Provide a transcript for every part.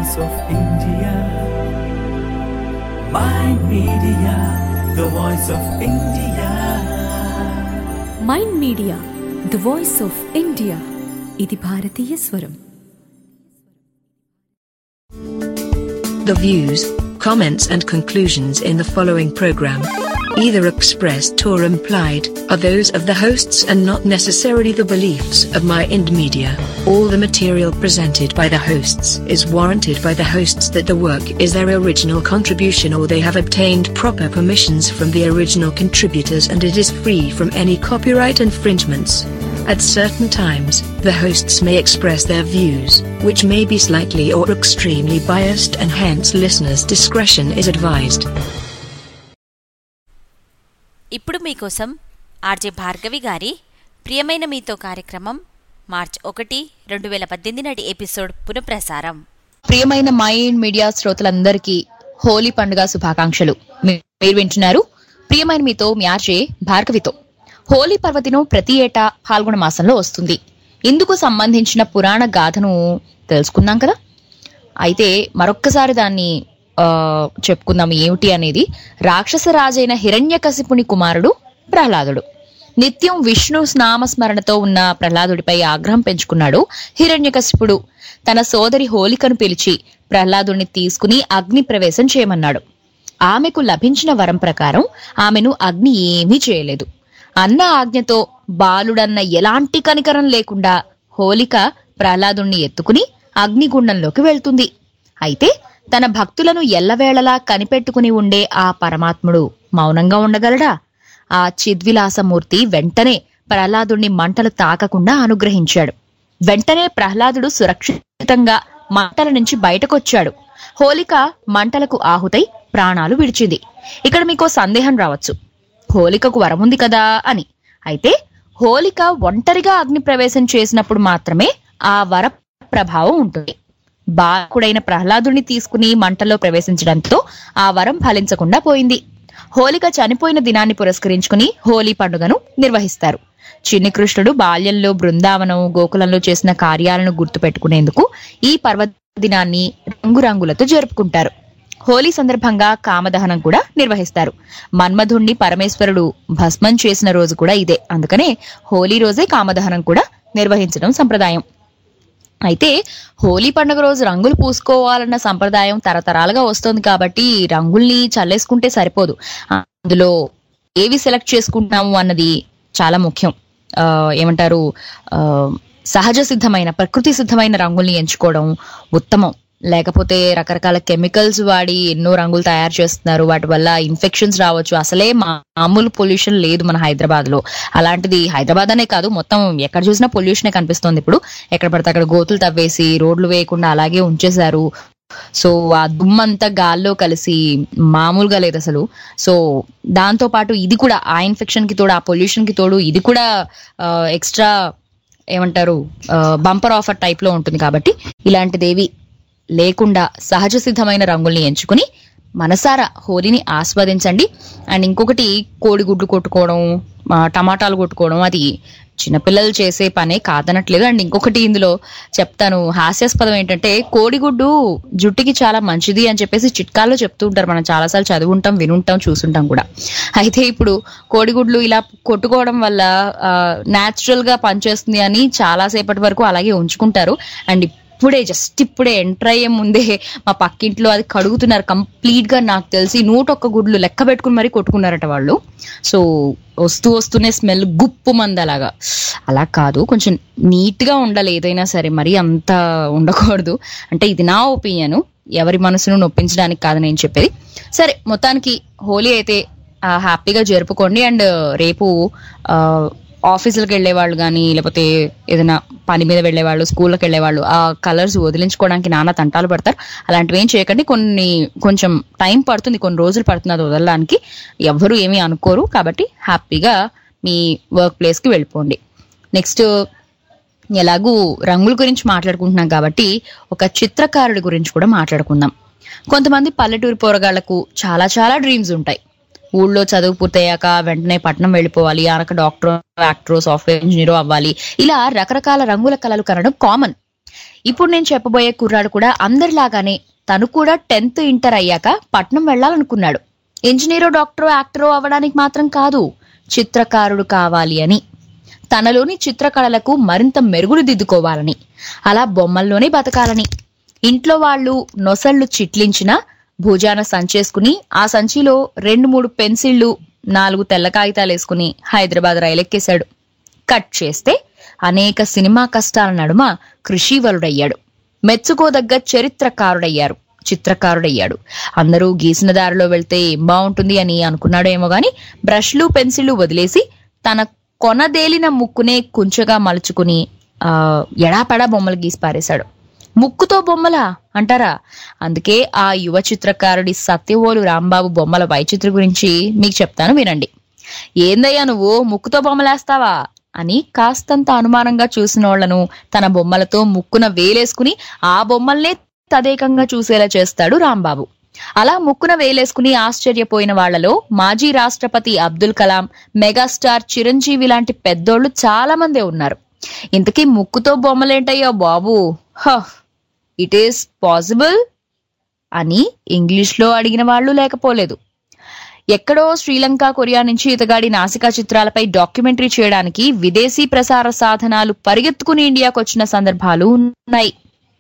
voice of India. Mind Media, the voice of India. Mind media the voice of India ఇది భారతీయ స్వరం The views, comments, and conclusions in the following program, either expressed or implied, are those of the hosts and not necessarily the beliefs of My Ind Media. All the material presented by the hosts is warranted by the hosts that the work is their original contribution or they have obtained proper permissions from the original contributors and it is free from any copyright infringements. At certain times, the hosts may express their views, which may be slightly or extremely biased, and hence listeners' discretion is advised. ఇప్పుడు మీకోసం RJ Bhargavi గారి ప్రియమైన మీతో కార్యక్రమం March ఒకటి రెండు వేల పద్దెనిమిది నాటి ఎపిసోడ్ పునఃప్రసారం ప్రియమైన మైండ్ మీడియా శ్రోతలందరికీ హోలీ పండుగ శుభాకాంక్షలు మీ- మీరు వింటున్నారు ప్రియమైన మీతో మ్యాచే భార్గవితో హోలీ పర్వదినం ప్రతి ఏటా పాల్గొన మాసంలో వస్తుంది ఇందుకు సంబంధించిన పురాణ గాథను తెలుసుకున్నాం కదా అయితే మరొక్కసారి దాన్ని ఆ, చెప్పుకుందాం ఏమిటి అనేది రాక్షస రాజైన హిరణ్యకశిపుని కుమారుడు ప్రహ్లాదుడు నిత్యం విష్ణు నామస్మరణతో ఉన్న ప్రహ్లాదుడిపై ఆగ్రహం పెంచుకున్నాడు హిరణ్యకశిపుడు తన సోదరి హోలికను పిలిచి ప్రహ్లాదుడిని తీసుకుని అగ్ని ప్రవేశం చేయమన్నాడు ఆమెకు లభించిన వరం ప్రకారం ఆమెను అగ్ని ఏమీ చేయలేదు అన్న ఆజ్ఞతో బాలుడన్న ఎలాంటి కనికరం లేకుండా హోలిక ప్రహ్లాదుణ్ణి ఎత్తుకుని అగ్నిగుండంలోకి వెళ్తుంది అయితే తన భక్తులను ఎల్లవేళలా కనిపెట్టుకుని ఉండే ఆ పరమాత్ముడు మౌనంగా ఉండగలడా ఆ చిద్విలాసమూర్తి వెంటనే ప్రహ్లాదుణ్ణి మంటలు తాకకుండా అనుగ్రహించాడు వెంటనే ప్రహ్లాదుడు సురక్షితంగా మంటల నుంచి బయటకొచ్చాడు హోలిక మంటలకు ఆహుతై ప్రాణాలు విడిచింది ఇక్కడ మీకో సందేహం రావచ్చు హోలికకు వరముంది కదా అని అయితే హోలిక ఒంటరిగా అగ్ని ప్రవేశం చేసినప్పుడు మాత్రమే ఆ వర ప్రభావం ఉంటుంది బాలకుడైన ప్రహ్లాదుని తీసుకుని మంటలో ప్రవేశించడంతో ఆ వరం ఫలించకుండా పోయింది హోలిక చనిపోయిన దినాన్ని పురస్కరించుకుని హోలీ పండుగను నిర్వహిస్తారు చిన్ని కృష్ణుడు బాల్యంలో బృందావనం గోకులంలో చేసిన కార్యాలను గుర్తుపెట్టుకునేందుకు ఈ పర్వదినాన్ని రంగురంగులతో జరుపుకుంటారు హోలీ సందర్భంగా కామదహనం కూడా నిర్వహిస్తారు మన్మధుణ్ణి పరమేశ్వరుడు భస్మం చేసిన రోజు కూడా ఇదే అందుకనే హోలీ రోజే కామదహనం కూడా నిర్వహించడం సంప్రదాయం అయితే హోలీ పండుగ రోజు రంగులు పూసుకోవాలన్న సంప్రదాయం తరతరాలుగా వస్తుంది కాబట్టి రంగుల్ని చల్లేసుకుంటే సరిపోదు అందులో ఏవి సెలెక్ట్ చేసుకుంటున్నాము అన్నది చాలా ముఖ్యం ఆ, ఏమంటారు ఆ, సహజ సిద్ధమైన ప్రకృతి సిద్ధమైన రంగుల్ని ఎంచుకోవడం ఉత్తమం లేకపోతే రకరకాల కెమికల్స్ వాడి ఎన్నో రంగులు తయారు చేస్తున్నారు వాటి వల్ల ఇన్ఫెక్షన్స్ రావచ్చు అసలే మామూలు పొల్యూషన్ లేదు మన హైదరాబాద్ లో అలాంటిది హైదరాబాద్ అనే కాదు మొత్తం ఎక్కడ చూసినా పొల్యూషనే కనిపిస్తోంది ఇప్పుడు ఎక్కడ పడితే అక్కడ గోతులు తవ్వేసి రోడ్లు వేయకుండా అలాగే ఉంచేశారు సో ఆ దుమ్మంతా గాల్లో కలిసి మామూలుగా లేదు అసలు సో దాంతో పాటు ఇది కూడా ఆ ఇన్ఫెక్షన్ కి తోడు ఆ పొల్యూషన్ కి తోడు ఇది కూడా ఎక్స్ట్రా ఏమంటారు బంపర్ ఆఫర్ టైప్ లో ఉంటుంది కాబట్టి ఇలాంటిదేవి లేకుండా సహజ సిద్ధమైన రంగుల్ని ఎంచుకుని మనసారా హోలీని ఆస్వాదించండి అండ్ ఇంకొకటి కోడిగుడ్లు కొట్టుకోవడం ఆ, టమాటాలు కొట్టుకోవడం అది చిన్నపిల్లలు చేసే పనే కాదనట్లేదు అండ్ ఇంకొకటి ఇందులో చెప్తాను హాస్యాస్పదం ఏంటంటే కోడిగుడ్డు జుట్టుకి చాలా మంచిది అని చెప్పేసి చిట్కాల్లో చెప్తూ ఉంటారు మనం చాలాసార్లు చదువుంటాం వినుంటాం చూసుంటాం కూడా అయితే ఇప్పుడు కోడిగుడ్లు ఇలా కొట్టుకోవడం వల్ల న్యాచురల్ గా పనిచేస్తుంది అని చాలా సేపటి వరకు అలాగే ఉంచుకుంటారు అండ్ ఇప్పుడే జస్ట్ ఇప్పుడే ఎంటర్ అయ్యే ముందే మా పక్కింట్లో అది కడుగుతున్నారు కంప్లీట్ గా నాకు తెలిసి నూట ఒక్క గుడ్లు లెక్క పెట్టుకుని మరీ కొట్టుకున్నారట వాళ్ళు సో వస్తూ వస్తూనే స్మెల్ గుప్పు మంది అలాగా అలా కాదు కొంచెం నీట్ గా ఉండాలి ఏదైనా సరే మరి అంత ఉండకూడదు అంటే ఇది నా ఒపీనియన్ ఎవరి మనసును నొప్పించడానికి కాదు నేను చెప్పేది సరే మొత్తానికి హోలీ అయితే ఆ, హ్యాపీగా జరుపుకోండి అండ్ రేపు ఆ, ఆఫీసులకు వెళ్ళే వాళ్ళు కానీ లేకపోతే ఏదైనా పని మీద వెళ్ళే వాళ్ళు స్కూళ్ళకి వెళ్ళే వాళ్ళు ఆ కలర్స్ వదిలించుకోవడానికి నానా తంటాలు పడతారు అలాంటివి ఏం చేయకండి కొన్ని కొంచెం టైం పడుతుంది కొన్ని రోజులు పడుతుంది అది వదలడానికి ఎవ్వరూ ఏమీ అనుకోరు కాబట్టి హ్యాపీగా మీ వర్క్ ప్లేస్కి వెళ్ళిపోండి నెక్స్ట్ ఎలాగూ రంగుల గురించి మాట్లాడుకుంటున్నాం కాబట్టి ఒక చిత్రకారుడి గురించి కూడా మాట్లాడుకుందాం కొంతమంది పల్లెటూరు పోరగాళ్లకు చాలా చాలా డ్రీమ్స్ ఉంటాయి ఊళ్ళో చదువు పూర్తయ్యాక వెంటనే పట్నం వెళ్ళిపోవాలి ఆనక డాక్టర్ యాక్టర్ సాఫ్ట్వేర్ ఇంజనీర్ అవ్వాలి ఇలా రకరకాల రంగుల కళలు కనడం కామన్ ఇప్పుడు నేను చెప్పబోయే కుర్రాడు కూడా అందరిలాగానే తను కూడా టెన్త్ ఇంటర్ అయ్యాక పట్నం వెళ్ళాలనుకున్నాడు ఇంజనీరో డాక్టరో యాక్టరో అవ్వడానికి మాత్రం కాదు చిత్రకారుడు కావాలి అని తనలోని చిత్రకళలకు మరింత మెరుగులు దిద్దుకోవాలని అలా బొమ్మల్లోనే బతకాలని ఇంట్లో వాళ్ళు నొసళ్ళు చిట్లించిన భుజాన సంచేసుకుని ఆ సంచిలో రెండు మూడు పెన్సిళ్లు నాలుగు తెల్ల కాగితాలు వేసుకుని హైదరాబాద్ రైలెక్కేశాడు కట్ చేస్తే అనేక సినిమా కష్టాల నడుమ కృషివలుడయ్యాడు మెచ్చుకోదగ్గ చరిత్రకారుడయ్యారు చిత్రకారుడయ్యాడు అందరూ గీసిన దారిలో వెళ్తే ఏం బాగుంటుంది అని అనుకున్నాడేమో గాని బ్రష్లు పెన్సిళ్లు వదిలేసి తన కొనదేలిన ముక్కునే కుంచగా మలుచుకుని ఆ ఎడాపెడా బొమ్మలు గీసి పారేశాడు ముక్కుతో బొమ్మలా అంటారా అందుకే ఆ యువ చిత్రకారుడి సత్యవోలు రాంబాబు బొమ్మల వైచిత్ర గురించి మీకు చెప్తాను వినండి ఏందయ్యా నువ్వు ముక్కుతో బొమ్మలేస్తావా అని కాస్తంత అనుమానంగా చూసిన వాళ్లను తన బొమ్మలతో ముక్కున వేలేసుకుని ఆ బొమ్మల్నే తదేకంగా చూసేలా చేస్తాడు రాంబాబు అలా ముక్కున వేలేసుకుని ఆశ్చర్యపోయిన వాళ్లలో మాజీ రాష్ట్రపతి అబ్దుల్ కలాం మెగాస్టార్ చిరంజీవి లాంటి పెద్దోళ్లు చాలా మందే ఉన్నారు ఇంతకీ ముక్కుతో బొమ్మలేంటయ్యా బాబు హ ఇట్ ఈస్ పాసిబుల్ అని ఇంగ్లీష్ లో అడిగిన వాళ్ళు లేకపోలేదు ఎక్కడో శ్రీలంక కొరియా నుంచి ఇతగాడి నాసికా చిత్రాలపై డాక్యుమెంటరీ చేయడానికి విదేశీ ప్రసార సాధనాలు పరిగెత్తుకుని ఇండియాకు వచ్చిన సందర్భాలు ఉన్నాయి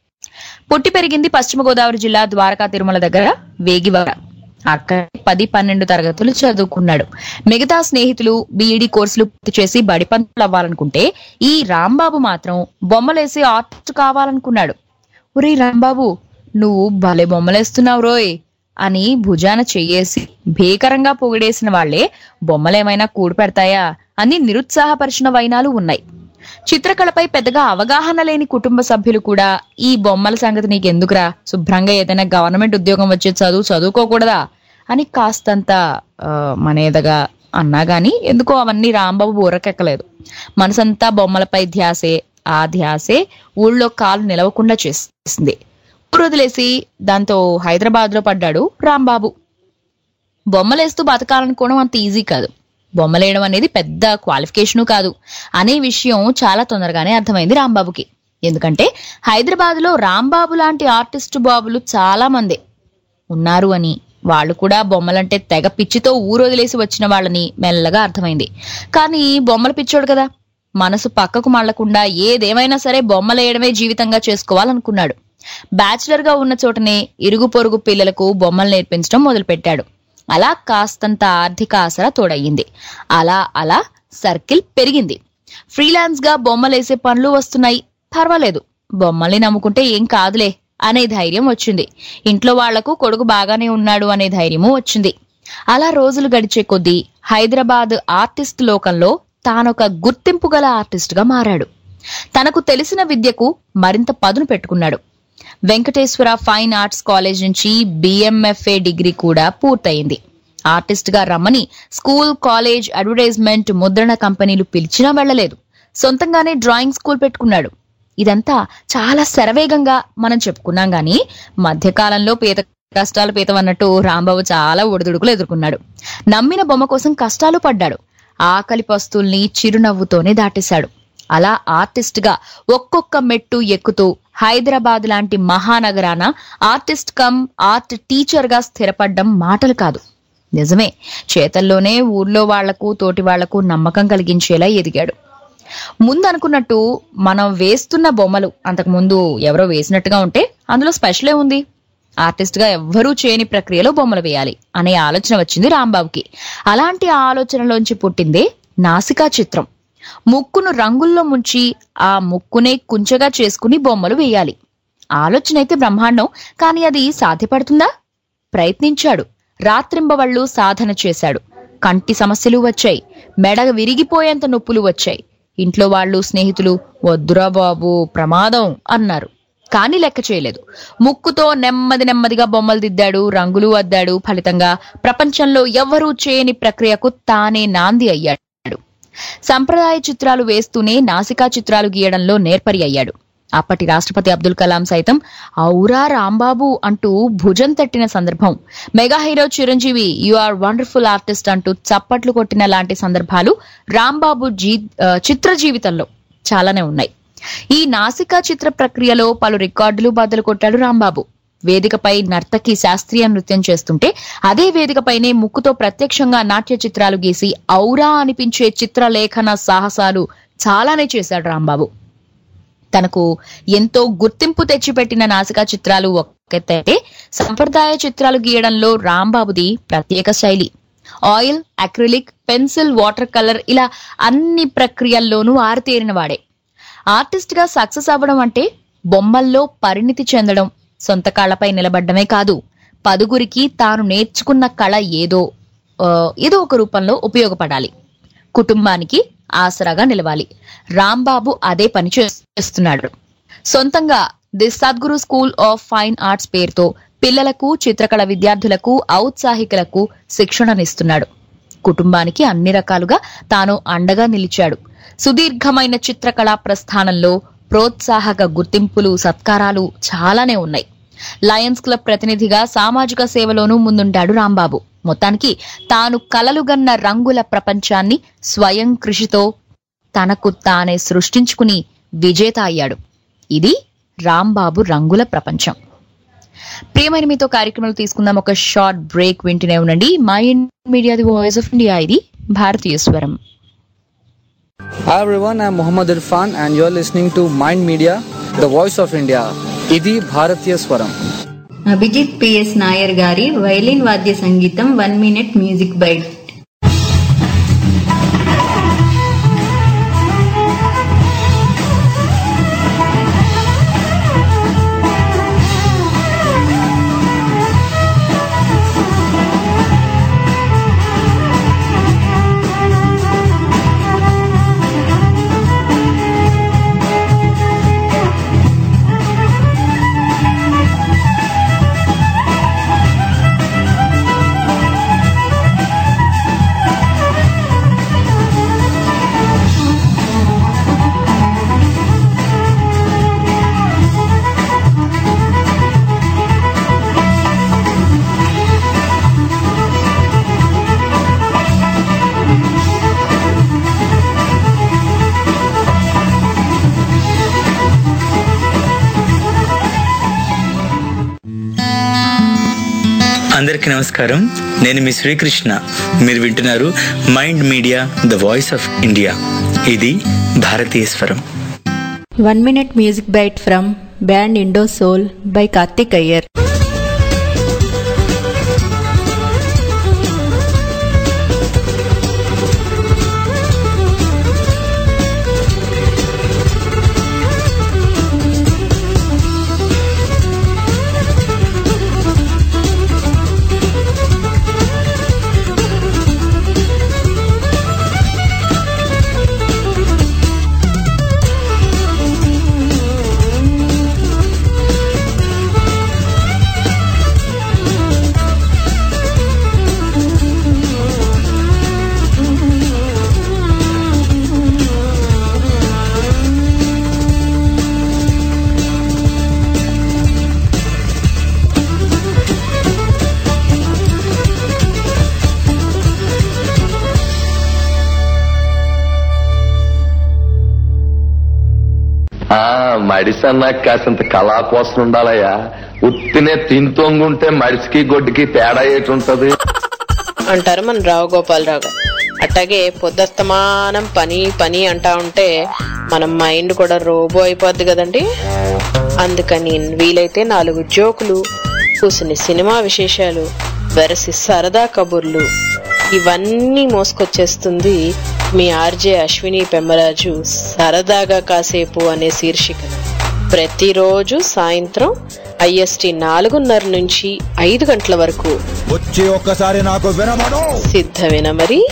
పుట్టి పెరిగింది పశ్చిమ గోదావరి జిల్లా ద్వారకా తిరుమల దగ్గర వేగివాడ అక్కడ పది పన్నెండు తరగతులు చదువుకున్నాడు మిగతా స్నేహితులు బీఈడి కోర్సులు పూర్తి చేసి బడిపంతులు అవ్వాలనుకుంటే ఈ రాంబాబు మాత్రం బొమ్మలేసి ఆర్టిస్ట్ కావాలనుకున్నాడు ఒరే రాంబాబు నువ్వు భలే బొమ్మలేస్తున్నావు రోయ్ అని భుజాన చెయ్యేసి భీకరంగా పొగిడేసిన వాళ్లే బొమ్మలేమైనా కూడి పెడతాయా అని నిరుత్సాహపరిచిన వైనాలు ఉన్నాయి చిత్రకళపై పెద్దగా అవగాహన లేని కుటుంబ సభ్యులు కూడా ఈ బొమ్మల సంగతి నీకెందుకురా శుభ్రంగా ఏదైనా గవర్నమెంట్ ఉద్యోగం వచ్చే చదువు చదువుకోకూడదా అని కాస్తంత ఆ, మనేదగా అన్నా గాని ఎందుకో అవన్నీ రాంబాబు ఊరకెక్కలేదు మనసంతా బొమ్మలపై ధ్యాసే ఆ ధ్యాసే ఊళ్ళో కాలు నిలవకుండా చేసింది ఊరు వదిలేసి దాంతో హైదరాబాద్ లో పడ్డాడు రాంబాబు బొమ్మలేస్తూ బతకాలనుకోవడం అంత ఈజీ కాదు బొమ్మలేయడం అనేది పెద్ద క్వాలిఫికేషను కాదు అనే విషయం చాలా తొందరగానే అర్థమైంది రాంబాబుకి ఎందుకంటే హైదరాబాద్ లో రాంబాబు లాంటి ఆర్టిస్ట్ బాబులు చాలా మందే ఉన్నారు అని వాళ్ళు కూడా బొమ్మలంటే తెగ పిచ్చితో ఊరు వదిలేసి వచ్చిన వాళ్ళని మెల్లగా అర్థమైంది కానీ బొమ్మల పిచ్చోడు కదా మనసు పక్కకు మళ్లకుండా ఏదేమైనా సరే బొమ్మలేయడమే జీవితంగా చేసుకోవాలనుకున్నాడు బ్యాచిలర్ గా ఉన్న చోటనే ఇరుగు పొరుగు పిల్లలకు బొమ్మలు నేర్పించడం మొదలుపెట్టాడు అలా కాస్తంత ఆర్థిక ఆసరా తోడయ్యింది అలా అలా సర్కిల్ పెరిగింది ఫ్రీలాన్స్ గా బొమ్మలేసే పనులు వస్తున్నాయి పర్వాలేదు బొమ్మల్ని నమ్ముకుంటే ఏం కాదులే అనే ధైర్యం వచ్చింది ఇంట్లో వాళ్లకు కొడుకు బాగానే ఉన్నాడు అనే ధైర్యము వచ్చింది అలా రోజులు గడిచే కొద్దీ హైదరాబాద్ ఆర్టిస్ట్ లోకంలో తానొక గుర్తింపు గల ఆర్టిస్ట్ గా మారాడు తనకు తెలిసిన విద్యకు మరింత పదును పెట్టుకున్నాడు వెంకటేశ్వర ఫైన్ ఆర్ట్స్ కాలేజ్ నుంచి బిఎంఎఫ్ఏ డిగ్రీ కూడా పూర్తయింది ఆర్టిస్ట్ గా రమ్మని స్కూల్ కాలేజ్ అడ్వర్టైజ్మెంట్ ముద్రణ కంపెనీలు పిలిచినా వెళ్లలేదు సొంతంగానే డ్రాయింగ్ స్కూల్ పెట్టుకున్నాడు ఇదంతా చాలా శరవేగంగా మనం చెప్పుకున్నాం గాని మధ్యకాలంలో పీత కష్టాలు పీతమన్నట్టు రాంబాబు చాలా ఒడిదుడుకులు ఎదుర్కొన్నాడు నమ్మిన బొమ్మ కోసం కష్టాలు పడ్డాడు ఆకలి పస్తుల్ని చిరునవ్వుతోనే దాటేశాడు అలా ఆర్టిస్ట్ గా ఒక్కొక్క మెట్టు ఎక్కుతూ హైదరాబాద్ లాంటి మహానగరాన ఆర్టిస్ట్ కమ్ ఆర్ట్ టీచర్ గా స్థిరపడ్డం మాటలు కాదు నిజమే చేతల్లోనే ఊర్లో వాళ్లకు తోటి వాళ్లకు నమ్మకం కలిగించేలా ఎదిగాడు ముందు అనుకున్నట్టు మనం వేస్తున్న బొమ్మలు అంతకు ముందు ఎవరో వేసినట్టుగా ఉంటే అందులో స్పెషలే ఉంది ఆర్టిస్ట్ గా ఎవ్వరూ చేయని ప్రక్రియలో బొమ్మలు వేయాలి అనే ఆలోచన వచ్చింది రాంబాబుకి అలాంటి ఆలోచనలోంచి పుట్టిందే నాసికా చిత్రం ముక్కును రంగుల్లో ముంచి ఆ ముక్కునే కుంచగా చేసుకుని బొమ్మలు వేయాలి ఆలోచన అయితే బ్రహ్మాండం కానీ అది సాధ్యపడుతుందా ప్రయత్నించాడు రాత్రింబవళ్ళు సాధన చేశాడు కంటి సమస్యలు వచ్చాయి మెడ విరిగిపోయేంత నొప్పులు వచ్చాయి ఇంట్లో వాళ్ళు స్నేహితులు వద్దురా బాబు ప్రమాదం అన్నారు కానీ లెక్క చేయలేదు ముక్కుతో నెమ్మది నెమ్మదిగా బొమ్మలు దిద్దాడు రంగులు అద్దాడు ఫలితంగా ప్రపంచంలో ఎవ్వరూ చేయని ప్రక్రియకు తానే నాంది అయ్యాడు సంప్రదాయ చిత్రాలు వేస్తూనే నాసికా చిత్రాలు గీయడంలో నేర్పరి అయ్యాడు అప్పటి రాష్ట్రపతి అబ్దుల్ కలాం సైతం ఔరా రాంబాబు అంటూ భుజం తట్టిన సందర్భం mega hero Chiranjeevi you are wonderful artist అంటూ చప్పట్లు కొట్టిన లాంటి సందర్భాలు రాంబాబు జీ ఆ, చిత్ర జీవితంలో చాలానే ఉన్నాయి ఈ నాసికా చిత్ర ప్రక్రియలో పలు రికార్డులు బద్దలు కొట్టాడు రాంబాబు వేదికపై నర్తకి శాస్త్రీయ నృత్యం చేస్తుంటే అదే వేదికపైనే ముక్కుతో ప్రత్యక్షంగా నాట్య చిత్రాలు గీసి ఔరా అనిపించే చిత్రలేఖన సాహసాలు చాలానే చేశాడు రాంబాబు తనకు ఎంతో గుర్తింపు తెచ్చిపెట్టిన నాసికా చిత్రాలు ఒక్కతే సంప్రదాయ చిత్రాలు గీయడంలో రాంబాబుది ప్రత్యేక శైలి oil acrylic pencil water colour ఇలా అన్ని ప్రక్రియల్లోనూ ఆరితేరిన వాడే ఆర్టిస్ట్ గా సక్సెస్ అవ్వడం అంటే బొమ్మల్లో పరిణితి చెందడం సొంత కాళ్లపై నిలబడ్డమే కాదు పదుగురికి తాను నేర్చుకున్న కళ ఏదో ఆ, ఏదో ఒక రూపంలో ఉపయోగపడాలి కుటుంబానికి ఆసరాగా నిలవాలి రాంబాబు అదే పని చేస్తున్నాడు సొంతంగా the Sadguru school of fine arts పేరుతో పిల్లలకు చిత్రకళ విద్యార్థులకు ఔత్సాహికులకు శిక్షణనిస్తున్నాడు కుటుంబానికి అన్ని రకాలుగా తాను అండగా నిలిచాడు సుదీర్ఘమైన చిత్రకళా ప్రస్థానంలో ప్రోత్సాహక గుర్తింపులు సత్కారాలు చాలానే ఉన్నాయి లయన్స్ క్లబ్ ప్రతినిధిగా సామాజిక సేవలోనూ ముందుంటాడు రాంబాబు మొత్తానికి తాను కలలుగన్న రంగుల ప్రపంచాన్ని స్వయం కృషితో తనకు తానే సృష్టించుకుని విజేత అయ్యాడు ఇది రాంబాబు రంగుల ప్రపంచం ప్రియమైన మీతో కార్యక్రమాలు తీసుకుందాం ఒక షార్ట్ బ్రేక్ వింటూనే ఉండండి my media the voice of India ఇది భారతీయ స్వరం Hi everyone, I'm Muhammad Irfan and you're listening to Mind Media, the voice of India. ఇది భారతీయ స్వరం అభిజిత్ పిఎస్ నాయర్ గారి వైలిన్ వాద్య సంగీతం వన్ మినిట్ మ్యూజిక్ బైట్ అందరికీ నమస్కారం నేను మీ శ్రీకృష్ణ మీరు వింటున్నారు mind media the voice of India ఇది భారతీయ స్వరం one minute music bite from band Indo Soul by Karthick Iyer ఆ మడిసన్నా కాసింత కళా కోసం ఉండాలయ్యా ఉత్తినే తింతోంగుంటే మడిసికి గొడ్డుకి తేడా ఏటి ఉంటది అంటారు మన రావు గోపాలరావు గారు అట్లాగే పొద్దస్తమానం పని పని అంటా ఉంటే మన మైండ్ కూడా రోబో అయిపోద్ది కదండి అందుకని వీలైతే నాలుగు జోకులు కూసుని సినిమా విశేషాలు వెరసి సరదా కబుర్లు ఇవన్నీ మోసుకొచ్చేస్తుంది మీ ఆర్జే అశ్విని పెమ్మరాజు సరదాగా కాసేపు అనే శీర్షిక ప్రతిరోజు సాయంత్రం ఐఎస్టి నాలుగున్నర నుంచి ఐదు గంటల వరకు వచ్చి ఒక్కసారి నాకు వినమను సిద్ధమేనా మరి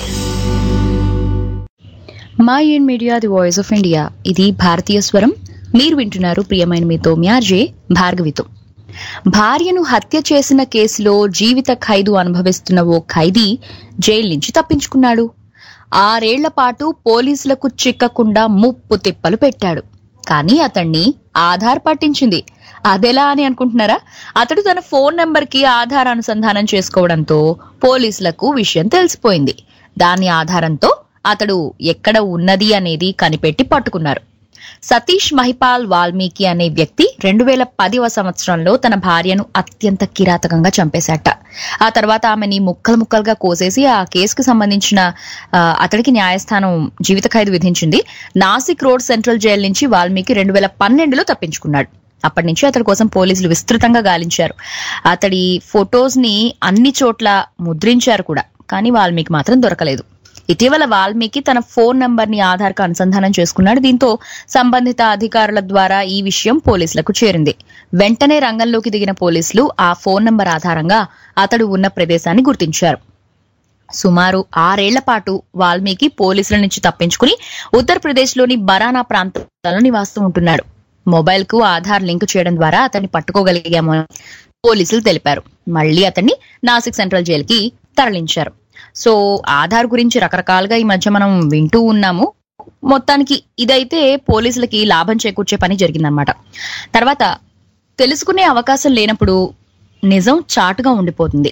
mind media the voice of India ఇది భారతీయ స్వరం మీరు వింటున్నారు ప్రియమైన మీతో మ్యార్జే భార్గవితో భార్యను హత్య చేసిన కేసులో జీవిత ఖైదు అనుభవిస్తున్న ఓ ఖైదీ జైలు నుంచి తప్పించుకున్నాడు ఆరేళ్ల పాటు పోలీసులకు చిక్కకుండా ముప్పు తిప్పలు పెట్టాడు కానీ అతన్ని ఆధార్ పట్టించింది అదెలా అని అనుకుంటున్నారా అతడు తన ఫోన్ నంబర్ కి ఆధార్ అనుసంధానం చేసుకోవడంతో పోలీసులకు విషయం తెలిసిపోయింది దాని ఆధారంతో అతడు ఎక్కడ ఉన్నది అనేది కనిపెట్టి పట్టుకున్నారు సతీష్ మహిపాల్ వాల్మీకి అనే వ్యక్తి రెండు వేల పదివ సంవత్సరంలో తన భార్యను అత్యంత కిరాతకంగా చంపేశాట ఆ తర్వాత ఆమెని ముక్కలు ముక్కలుగా కోసేసి ఆ కేసుకు సంబంధించిన ఆ, అతడికి న్యాయస్థానం జీవిత ఖైదు విధించింది నాసిక్ రోడ్ సెంట్రల్ జైలు నుంచి వాల్మీకి రెండు వేల పన్నెండులో తప్పించుకున్నాడు అప్పటి నుంచి అతడి కోసం పోలీసులు విస్తృతంగా గాలించారు అతడి ఫొటోస్ ని అన్ని చోట్ల ముద్రించారు కూడా కానీ వాల్మీకి మాత్రం దొరకలేదు ఇటీవల వాల్మీకి తన ఫోన్ నంబర్ ని ఆధార్ కు అనుసంధానం చేసుకున్నాడు దీంతో సంబంధిత అధికారుల ద్వారా ఈ విషయం పోలీసులకు చేరింది వెంటనే రంగంలోకి దిగిన పోలీసులు ఆ ఫోన్ నంబర్ ఆధారంగా అతడు ఉన్న ప్రదేశాన్ని గుర్తించారు సుమారు ఆరేళ్ల పాటు వాల్మీకి పోలీసుల నుంచి తప్పించుకుని ఉత్తరప్రదేశ్ లోని బరానా ప్రాంతాల్లో నివాసం ఉంటున్నాడు మొబైల్ కు ఆధార్ లింక్ చేయడం ద్వారా అతన్ని పట్టుకోగలిగాము అని పోలీసులు తెలిపారు మళ్ళీ అతన్ని నాసిక్ సెంట్రల్ జైలుకి తరలించారు సో ఆధార్ గురించి రకరకాలుగా ఈ మధ్య మనం వింటూ ఉన్నాము మొత్తానికి ఇదైతే పోలీసులకి లాభం చేకూర్చే పని జరిగిందనమాట తర్వాత తెలుసుకునే అవకాశం లేనప్పుడు నిజం చాటుగా ఉండిపోతుంది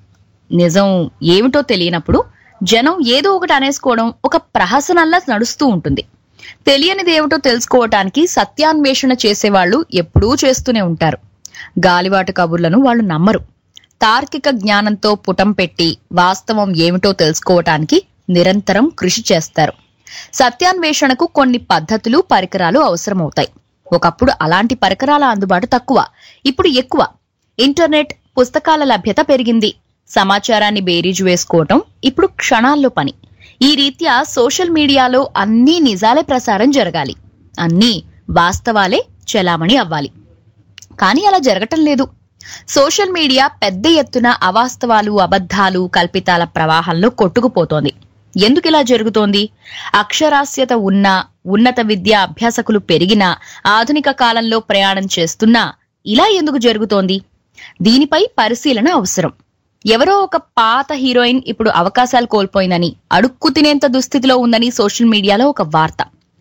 నిజం ఏమిటో తెలియనప్పుడు జనం ఏదో ఒకటి అనేసుకోవడం ఒక ప్రహసనంలా నడుస్తూ ఉంటుంది తెలియనిది ఏమిటో తెలుసుకోవటానికి సత్యాన్వేషణ చేసేవాళ్ళు ఎప్పుడూ చేస్తూనే ఉంటారు గాలివాటు కబుర్లను వాళ్ళు నమ్మరు తార్కిక జ్ఞానంతో పుటం పెట్టి వాస్తవం ఏమిటో తెలుసుకోవటానికి నిరంతరం కృషి చేస్తారు సత్యాన్వేషణకు కొన్ని పద్ధతులు పరికరాలు అవసరమవుతాయి ఒకప్పుడు అలాంటి పరికరాల అందుబాటు తక్కువ ఇప్పుడు ఎక్కువ ఇంటర్నెట్ పుస్తకాల లభ్యత పెరిగింది సమాచారాన్ని బేరీజు వేసుకోవటం ఇప్పుడు క్షణాల్లో పని ఈ రీత్యా సోషల్ మీడియాలో అన్నీ నిజాలే ప్రసారం జరగాలి అన్నీ వాస్తవాలే చెలామణి అవ్వాలి కానీ అలా జరగటం లేదు సోషల్ మీడియా పెద్ద ఎత్తున అవాస్తవాలు అబద్ధాలు కల్పితాల ప్రవాహంలో కొట్టుకుపోతోంది ఎందుకు ఇలా జరుగుతోంది అక్షరాస్యత ఉన్న ఉన్నత విద్యా అభ్యాసకులు పెరిగినా ఆధునిక కాలంలో ప్రయాణం చేస్తున్నా ఇలా ఎందుకు జరుగుతోంది దీనిపై పరిశీలన అవసరం ఎవరో ఒక పాత హీరోయిన్ ఇప్పుడు అవకాశాలు కోల్పోయిందని అడుక్కు తినేంత దుస్థితిలో ఉందని సోషల్ మీడియాలో ఒక వార్త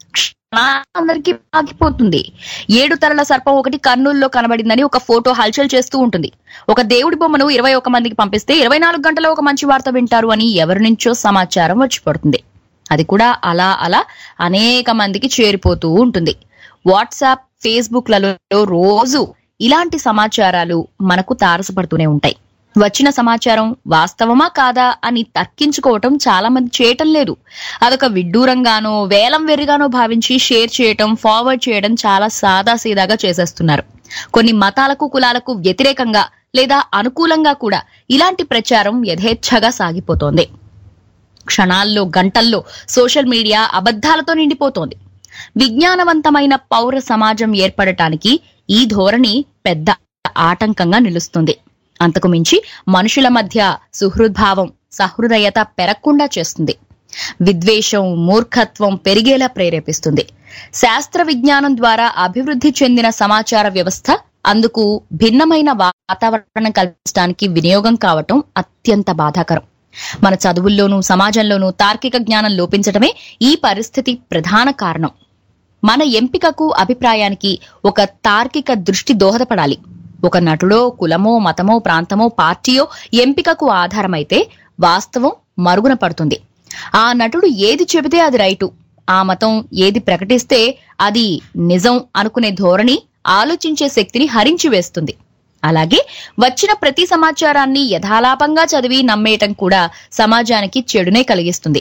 అందరికీ ఆగిపోతుంది ఏడు తరల సర్పం ఒకటి కర్నూలులో కనబడిందని ఒక ఫోటో హల్చల్ చేస్తూ ఉంటుంది ఒక దేవుడి బొమ్మను ఇరవై ఒక మందికి పంపిస్తే ఇరవై నాలుగు గంటలో ఒక మంచి వార్త వింటారు అని ఎవరి నుంచో సమాచారం వచ్చి పడుతుంది అది కూడా అలా అలా అనేక మందికి చేరిపోతూ ఉంటుంది వాట్సాప్ ఫేస్బుక్లలో రోజు ఇలాంటి సమాచారాలు మనకు తారసపడుతూనే ఉంటాయి వచ్చిన సమాచారం వాస్తవమా కాదా అని తర్కించుకోవటం చాలా మంది చేయటం లేదు అదొక విడ్డూరంగానో వేలం వెర్రిగానో భావించి షేర్ చేయటం ఫార్వర్డ్ చేయడం చాలా సాదా సీదాగా చేసేస్తున్నారు కొన్ని మతాలకు కులాలకు వ్యతిరేకంగా లేదా అనుకూలంగా కూడా ఇలాంటి ప్రచారం యథేచ్ఛగా సాగిపోతోంది క్షణాల్లో గంటల్లో సోషల్ మీడియా అబద్ధాలతో నిండిపోతోంది విజ్ఞానవంతమైన పౌర సమాజం ఏర్పడటానికి ఈ ధోరణి పెద్ద ఆటంకంగా నిలుస్తుంది అంతకు మించి మనుషుల మధ్య సుహృద్భావం సహృదయత పెరగకుండా చేస్తుంది విద్వేషం మూర్ఖత్వం పెరిగేలా ప్రేరేపిస్తుంది శాస్త్ర విజ్ఞానం ద్వారా అభివృద్ధి చెందిన సమాచార వ్యవస్థ అందుకు భిన్నమైన వాతావరణం కల్పించడానికి వినియోగం కావటం అత్యంత బాధాకరం మన చదువుల్లోనూ సమాజంలోనూ తార్కిక జ్ఞానం లోపించటమే ఈ పరిస్థితి ప్రధాన కారణం మన ఎంపికకు అభిప్రాయానికి ఒక తార్కిక దృష్టి దోహదపడాలి ఒక నటుడో కులమో మతమో ప్రాంతమో పార్టీయో ఎంపికకు ఆధారమైతే వాస్తవం మరుగున పడుతుంది ఆ నటుడు ఏది చెబితే అది రైటు ఆ మతం ఏది ప్రకటిస్తే అది నిజం అనుకునే ధోరణి ఆలోచించే శక్తిని హరించి వేస్తుంది అలాగే వచ్చిన ప్రతి సమాచారాన్ని యథాలాపంగా చదివి నమ్మేయటం కూడా సమాజానికి చెడునే కలిగిస్తుంది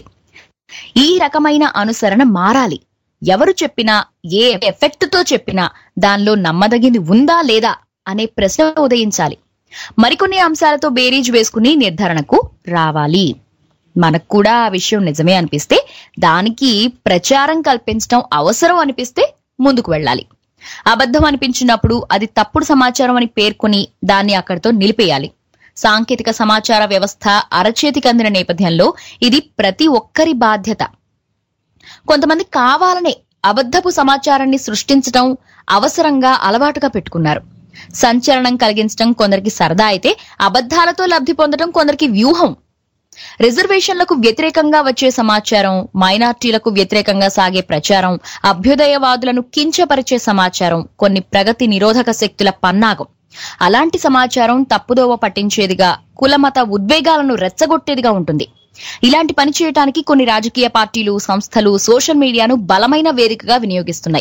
ఈ రకమైన అనుసరణ మారాలి ఎవరు చెప్పినా ఏ ఎఫెక్ట్ తో చెప్పినా దానిలో నమ్మదగింది ఉందా లేదా అనే ప్రశ్న ఉదయించాలి మరికొన్ని అంశాలతో బేరీజ్ వేసుకుని నిర్ధారణకు రావాలి మనకు కూడా ఆ విషయం నిజమే అనిపిస్తే దానికి ప్రచారం కల్పించడం అవసరం అనిపిస్తే ముందుకు వెళ్ళాలి అబద్ధం అనిపించినప్పుడు అది తప్పుడు సమాచారం అని పేర్కొని దాన్ని అక్కడితో నిలిపేయాలి సాంకేతిక సమాచార వ్యవస్థ అరచేతికి అందిన నేపథ్యంలో ఇది ప్రతి ఒక్కరి బాధ్యత కొంతమంది కావాలనే అబద్ధపు సమాచారాన్ని సృష్టించడం అవసరంగా అలవాటుగా పెట్టుకున్నారు సంచలనం కలిగించడం కొందరికి సరదా అయితే అబద్ధాలతో లబ్ధి పొందడం కొందరికి వ్యూహం రిజర్వేషన్లకు వ్యతిరేకంగా వచ్చే సమాచారం మైనార్టీలకు వ్యతిరేకంగా సాగే ప్రచారం అభ్యుదయవాదులను కించపరిచే సమాచారం కొన్ని ప్రగతి నిరోధక శక్తుల పన్నాగం అలాంటి సమాచారం తప్పుదోవ పట్టించేదిగా కులమత ఉద్వేగాలను రెచ్చగొట్టేదిగా ఉంటుంది ఇలాంటి పని చేయడానికి కొన్ని రాజకీయ పార్టీలు సంస్థలు సోషల్ మీడియాను బలమైన వేదికగా వినియోగిస్తున్నాయి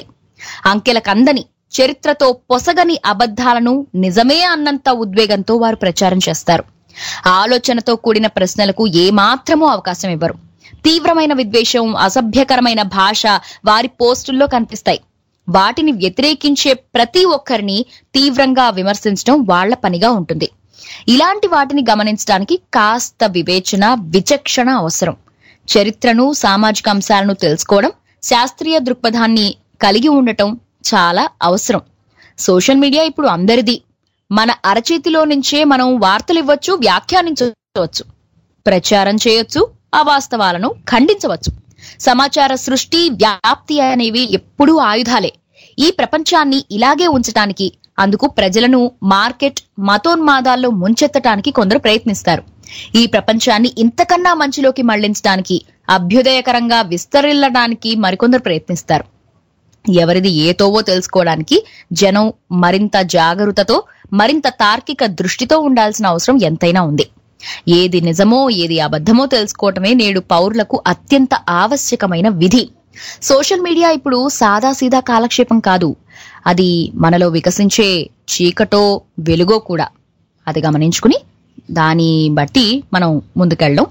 అంకెలకందని చరిత్రతో పొసగని అబద్ధాలను నిజమే అన్నంత ఉద్వేగంతో వారు ప్రచారం చేస్తారు ఆలోచనతో కూడిన ప్రశ్నలకు ఏమాత్రమూ అవకాశం ఇవ్వరు తీవ్రమైన విద్వేషం అసభ్యకరమైన భాష వారి పోస్టుల్లో కనిపిస్తాయి వాటిని వ్యతిరేకించే ప్రతి ఒక్కరిని తీవ్రంగా విమర్శించడం వాళ్ల పనిగా ఉంటుంది ఇలాంటి వాటిని గమనించడానికి కాస్త వివేచన విచక్షణ అవసరం చరిత్రను సామాజిక అంశాలను తెలుసుకోవడం శాస్త్రీయ దృక్పథాన్ని కలిగి ఉండటం చాలా అవసరం సోషల్ మీడియా ఇప్పుడు అందరిది మన అరచేతిలో నుంచే మనం వార్తలు ఇవ్వచ్చు వ్యాఖ్యానించవచ్చు ప్రచారం చేయొచ్చు అవాస్తవాలను ఖండించవచ్చు సమాచార సృష్టి వ్యాప్తి అనేవి ఎప్పుడూ ఆయుధాలే ఈ ప్రపంచాన్ని ఇలాగే ఉంచటానికి అందుకు ప్రజలను మార్కెట్ మతోన్మాదాల్లో ముంచెత్తటానికి కొందరు ప్రయత్నిస్తారు ఈ ప్రపంచాన్ని ఇంతకన్నా మంచిలోకి మళ్లించడానికి అభ్యుదయకరంగా విస్తరిల్లడానికి మరికొందరు ప్రయత్నిస్తారు ఎవరిది ఏతోవో తెలుసుకోవడానికి జనం మరింత జాగరూకతతో మరింత తార్కిక దృష్టితో ఉండాల్సిన అవసరం ఎంతైనా ఉంది ఏది నిజమో ఏది అబద్ధమో తెలుసుకోవటమే నేడు పౌరులకు అత్యంత ఆవశ్యకమైన విధి సోషల్ మీడియా ఇప్పుడు సాదాసీదా కాలక్షేపం కాదు అది మనలో వికసించే చీకటో వెలుగో కూడా అది గమనించుకుని దాన్ని బట్టి మనం ముందుకెళ్ళడం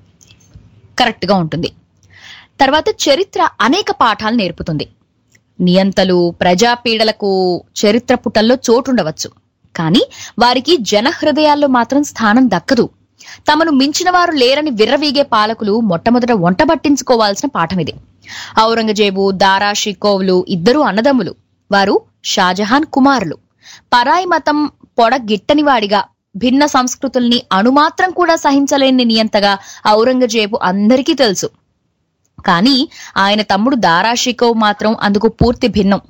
కరెక్ట్ గా ఉంటుంది తర్వాత చరిత్ర అనేక పాఠాలు నేర్పుతుంది నియంతలు ప్రజాపీడలకు చరిత్ర పుటల్లో చోటుండవచ్చు కానీ వారికి జన హృదయాల్లో మాత్రం స్థానం దక్కదు తమను మించిన వారు లేరని విర్రవీగే పాలకులు మొట్టమొదట వంటబట్టించుకోవాల్సిన పాఠం ఇది ఔరంగజేబు దారా షికోవ్లు ఇద్దరు అన్నదమ్ములు వారు షాజహాన్ కుమారులు పరాయి మతం పొడగిట్టని వాడిగా భిన్న సంస్కృతుల్ని అణుమాత్రం కూడా సహించలేని నియంతగా ఔరంగజేబు అందరికీ తెలుసు కానీ ఆయన తమ్ముడు దారా షికోవ్ మాత్రం అందుకు పూర్తి భిన్నం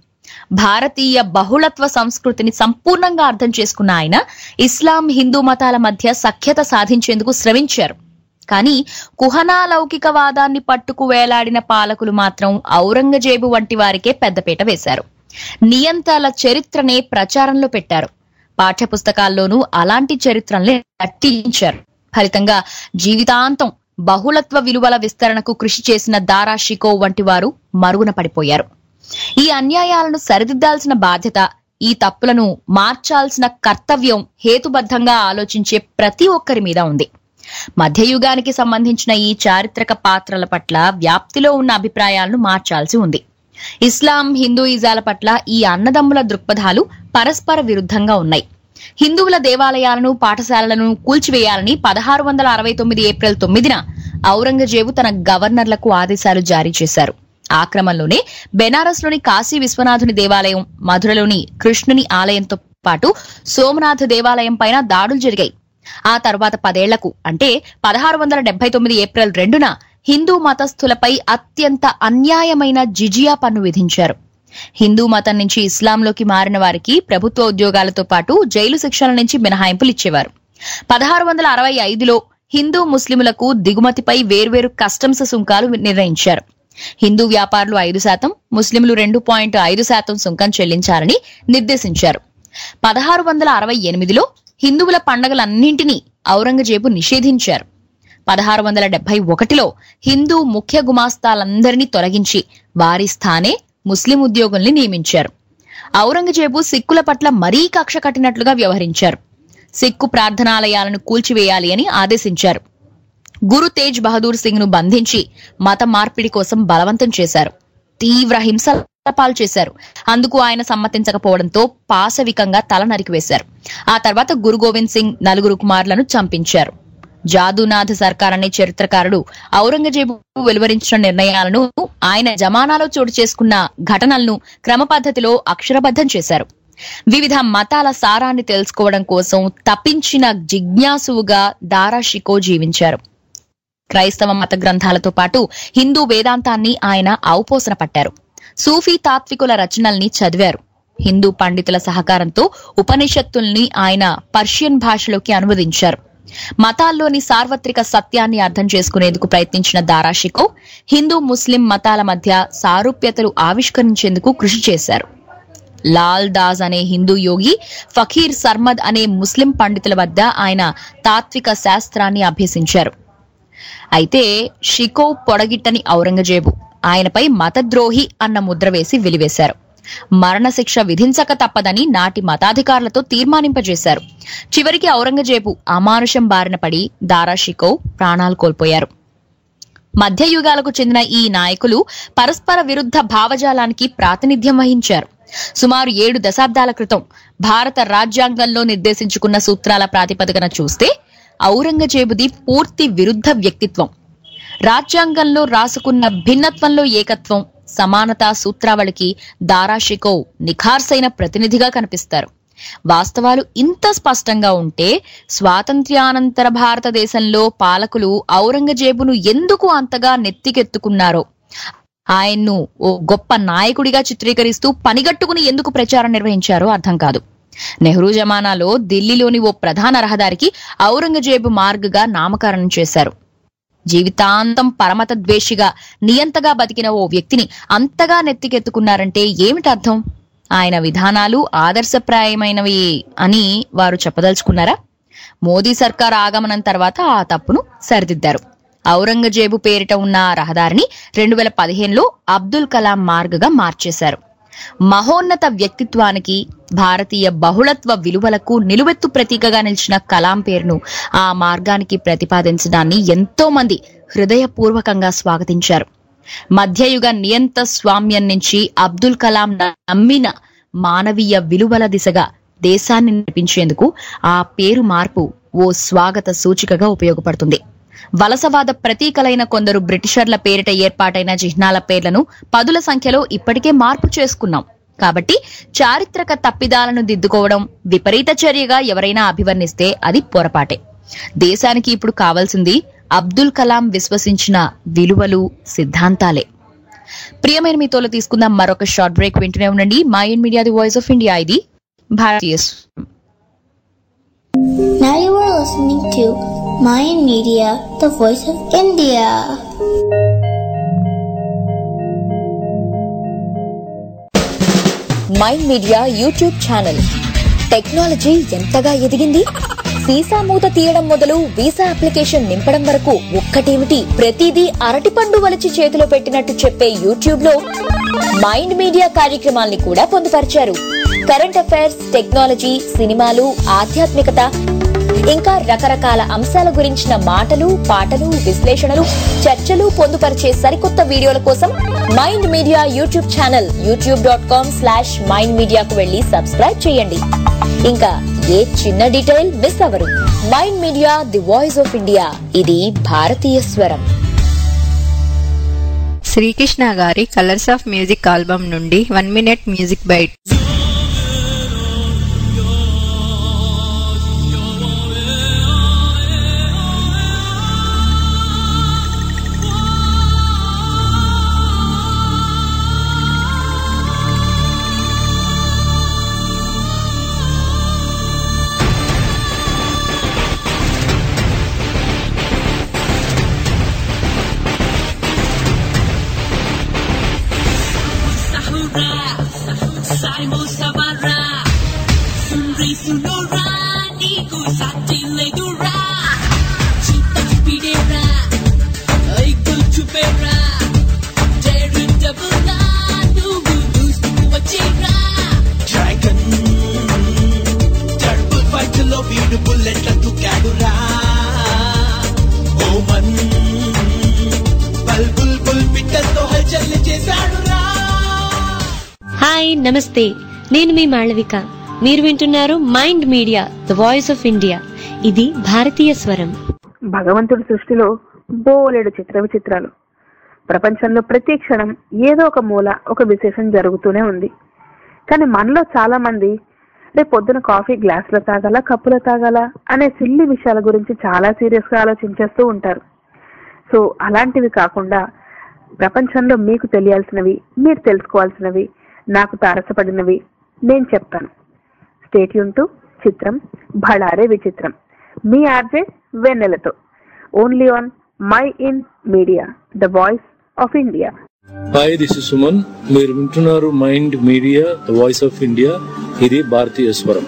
భారతీయ బహుళత్వ సంస్కృతిని సంపూర్ణంగా అర్థం చేసుకున్న ఆయన ఇస్లాం హిందూ మతాల మధ్య సఖ్యత సాధించేందుకు శ్రమించారు కానీ కుహనా లౌకికవాదాన్ని పట్టుకు వేలాడిన పాలకులు మాత్రం ఔరంగజేబు వంటి వారికే పెద్దపీట వేశారు నియంతల చరిత్రనే ప్రచారంలో పెట్టారు పాఠ్యపుస్తకాల్లోనూ అలాంటి చరిత్రలే అట్టించారు ఫలితంగా జీవితాంతం బహుళత్వ విలువల విస్తరణకు కృషి చేసిన దారా షికో వంటి వారు మరుగున పడిపోయారు ఈ అన్యాయాలను సరిదిద్దాల్సిన బాధ్యత ఈ తప్పులను మార్చాల్సిన కర్తవ్యం హేతుబద్ధంగా ఆలోచించే ప్రతి ఒక్కరి మీద ఉంది మధ్యయుగానికి సంబంధించిన ఈ చారిత్రక పాత్రల పట్ల వ్యాప్తిలో ఉన్న అభిప్రాయాలను మార్చాల్సి ఉంది ఇస్లాం హిందూయిజాల పట్ల ఈ అన్నదమ్ముల దృక్పథాలు పరస్పర విరుద్ధంగా ఉన్నాయి హిందువుల దేవాలయాలను పాఠశాలలను కూల్చివేయాలని పదహారు వందల అరవై తొమ్మిది ఏప్రిల్ తొమ్మిదిన ఔరంగజేబు తన గవర్నర్లకు ఆదేశాలు జారీ చేశారు ఆ క్రమంలోనే బెనారస్ లోని కాశీ విశ్వనాథుని దేవాలయం మధురలోని కృష్ణుని ఆలయంతో పాటు సోమనాథ్ దేవాలయం పైన దాడులు జరిగాయి ఆ తర్వాత పదేళ్లకు అంటే పదహారు వందల డెబ్బై తొమ్మిది ఏప్రిల్ రెండున హిందూ మతస్థులపై అత్యంత అన్యాయమైన జిజియా పన్ను విధించారు హిందూ మతం నుంచి ఇస్లాంలోకి మారిన వారికి ప్రభుత్వ ఉద్యోగాలతో పాటు జైలు శిక్షల నుంచి మినహాయింపులు ఇచ్చేవారు పదహారు వందల అరవై ఐదులో హిందూ ముస్లింలకు దిగుమతిపై వేర్వేరు కస్టమ్స్ సుంకాలు నిర్ణయించారు హిందూ వ్యాపారులు ఐదు శాతం ముస్లింలు రెండు పాయింట్ ఐదు శాతం సుంకం చెల్లించాలని నిర్దేశించారు పదహారు వందల అరవై ఎనిమిదిలో హిందువుల పండగలన్నింటినీ ఔరంగజేబు నిషేధించారు పదహారు వందల డెబ్బై ఒకటిలో హిందూ ముఖ్య గుమాస్తాలందరినీ తొలగించి వారి స్థానే ముస్లిం ఉద్యోగుల్ని నియమించారు ఔరంగజేబు సిక్కుల పట్ల మరీ కక్ష కట్టినట్లుగా వ్యవహరించారు సిక్కు ప్రార్థనాలయాలను కూల్చివేయాలి అని ఆదేశించారు గురు తేజ్ బహదూర్ సింగ్ ను బంధించి మత మార్పిడి కోసం బలవంతం చేశారు తీవ్ర హింసల పాలు చేశారు అందుకు ఆయన సమ్మతించకపోవడంతో పాశవికంగా తల నరికివేశారు ఆ తర్వాత గురు గోవింద్ సింగ్ నలుగురు కుమారులను చంపించారు జాదూనాథ్ సర్కార్ అనే చరిత్రకారుడు ఔరంగజేబు వెలువరించిన నిర్ణయాలను ఆయన జమానాలో చోటు చేసుకున్న ఘటనలను క్రమ పద్ధతిలో అక్షరబద్ధం చేశారు వివిధ మతాల సారాన్ని తెలుసుకోవడం కోసం తప్పించిన జిజ్ఞాసువుగా దారా షికో జీవించారు క్రైస్తవ మత గ్రంథాలతో పాటు హిందూ వేదాంతాన్ని ఆయన ఔపోసన పట్టారు సూఫీ తాత్వికుల రచనల్ని చదివారు హిందూ పండితుల సహకారంతో ఉపనిషత్తుల్ని ఆయన పర్షియన్ భాషలోకి అనువదించారు మతాల్లోని సార్వత్రిక సత్యాన్ని అర్థం చేసుకునేందుకు ప్రయత్నించిన దారాషికో హిందూ ముస్లిం మతాల మధ్య సారూప్యతలు ఆవిష్కరించేందుకు కృషి చేశారు లాల్ దాస్ అనే హిందూ యోగి ఫకీర్ సర్మద్ అనే ముస్లిం పండితుల వద్ద ఆయన తాత్విక శాస్త్రాన్ని అభ్యసించారు అయితే షికో పొడగిట్టని ఔరంగజేబు ఆయనపై మతద్రోహి అన్న ముద్ర వేసి వెలివేశారు మరణశిక్ష విధించక తప్పదని నాటి మతాధికారులతో తీర్మానింపజేశారు చివరికి ఔరంగజేబు అమానుషం బారిన పడి దారాషికో ప్రాణాలు కోల్పోయారు మధ్యయుగాలకు చెందిన ఈ నాయకులు పరస్పర విరుద్ధ భావజాలానికి ప్రాతినిధ్యం వహించారు సుమారు ఏడు దశాబ్దాల క్రితం భారత రాజ్యాంగంలో నిర్దేశించుకున్న సూత్రాల ప్రాతిపదికన చూస్తే ఔరంగజేబుది పూర్తి విరుద్ధ వ్యక్తిత్వం రాజ్యాంగంలో రాసుకున్న భిన్నత్వంలో ఏకత్వం సమానతా సూత్రావళికి దారాషికో నిఖార్సైన ప్రతినిధిగా కనిపిస్తారు వాస్తవాలు ఇంత స్పష్టంగా ఉంటే స్వాతంత్ర్యానంతర భారతదేశంలో పాలకులు ఔరంగజేబును ఎందుకు అంతగా నెత్తికెత్తుకున్నారో ఆయన్ను ఓ గొప్ప నాయకుడిగా చిత్రీకరిస్తూ పనిగట్టుకుని ఎందుకు ప్రచారం నిర్వహించారో అర్థం కాదు నెహ్రూ జమానాలో ఢిల్లీలోని ఓ ప్రధాన రహదారికి ఔరంగజేబు మార్గ్గా నామకరణం చేశారు జీవితాంతం పరమత ద్వేషిగా నియంతగా బతికిన ఓ వ్యక్తిని అంతగా నెత్తికెత్తుకున్నారంటే ఏమిటి అర్థం ఆయన విధానాలు ఆదర్శప్రాయమైనవి అని వారు చెప్పదలుచుకున్నారా మోదీ సర్కార్ ఆగమనం తర్వాత ఆ తప్పును సరిదిద్దారు ఔరంగజేబు పేరిట ఉన్న ఆ రహదారిని రెండు వేల పదిహేనులో అబ్దుల్ కలాం మార్గ్గా మార్చేశారు మహోన్నత వ్యక్తిత్వానికి భారతీయ బహుళత్వ విలువలకు నిలువెత్తు ప్రతీకగా నిలిచిన కలాం పేరును ఆ మార్గానికి ప్రతిపాదించడాన్ని ఎంతో మంది హృదయపూర్వకంగా స్వాగతించారు మధ్యయుగ నియంత స్వామ్యం నుంచి అబ్దుల్ కలాం నమ్మిన మానవీయ విలువల దిశగా దేశాన్ని నడిపించేందుకు ఆ పేరు మార్పు ఓ స్వాగత సూచికగా ఉపయోగపడుతుంది వలసవాద ప్రతీకలైన కొందరు బ్రిటిషర్ల పేరిట ఏర్పాటైన చిహ్నాల పేర్లను పదుల సంఖ్యలో ఇప్పటికే మార్పు చేసుకున్నాం కాబట్టి చారిత్రక తప్పిదాలను దిద్దుకోవడం విపరీత చర్యగా ఎవరైనా అభివర్ణిస్తే అది పొరపాటే దేశానికి ఇప్పుడు కావాల్సింది అబ్దుల్ కలాం విశ్వసించిన విలువలు సిద్ధాంతాలే ప్రియమైన మీతోలో తీసుకుందాం మరొక షార్ట్ బ్రేక్ వింటూనే ఉండండి mind media the voice of India ఇది భారతీయ స్వరం. Now you are listening to Mayan Media, the voice of India. Mind media YouTube channel technology ఎంతగా ఎదిగింది సీసా మూత తీయడం మొదలు వీసా అప్లికేషన్ నింపడం వరకు ఒక్కటేమిటి ప్రతిదీ అరటిపండు వలిచి చేతిలో పెట్టినట్టు చెప్పే యూట్యూబ్ లో మైండ్ మీడియా కార్యక్రమాల్ని కూడా పొందుపరిచారు కరెంట్ అఫైర్స్ టెక్నాలజీ సినిమాలు ఆధ్యాత్మికత ఇంకా రకరకాల అంశాల గురించిన మాటలు పాటలు విశ్లేషణలు చర్చలు పొందుపరిచే సరికొత్త వీడియోల కోసం mind media YouTube channel YouTube dot com slash mind మీడియాకు వెళ్లి సబ్స్క్రైబ్ చేయండి ఇంకా ఏ చిన్న డీటెయిల్ మిస్ అవరు mind media the voice of India ఇది భారతీయ స్వరం శ్రీకృష్ణ గారి కలర్స్ ఆఫ్ మ్యూజిక్ ఆల్బమ్ నుండి one minute music bite Saimo Sabara Sunri Sunora Niku Satile Dura Chita Chupidera Aiku Chupera Deru Dabula Nubu Nustu Wachira dragon టర్బుల్ fight లో వీడు బుల్లెట్ల తుకాడురా ఓమన్ బల్ bull bull పిట్టతో హల్చల్ చేశాడురా హాయ్ నమస్తే నేను మీ మాళవిక మీరు వింటున్నారు mind media the voice of India ఇది భారతీయ స్వరం భగవంతుడి సృష్టిలో బోలెడు చిత్ర విచిత్రాలు ప్రపంచంలో ప్రతి క్షణం ఏదో ఒక మూల ఒక విశేషం జరుగుతూనే ఉంది కానీ మనలో చాలా మంది రేపు పొద్దున కాఫీ గ్లాసులో తాగాల కప్పులో తాగాల అనే సిల్లి విషయాల గురించి చాలా సీరియస్ గా ఆలోచించేస్తూ ఉంటారు సో అలాంటివి కాకుండా ప్రపంచంలో మీకు తెలియాల్సినవి మీరు తెలుసుకోవాల్సినవి నాకు తారసపడినవి నేను చెప్తాను స్టేట్యూన్ టు చిత్రం భళారే విచిత్రం మీ ఆర్జే వెన్నెలతో only on mind media the voice of India hi this is Suman మీరు వింటున్నారు mind media the voice of India ఇది భారతీయ స్వరం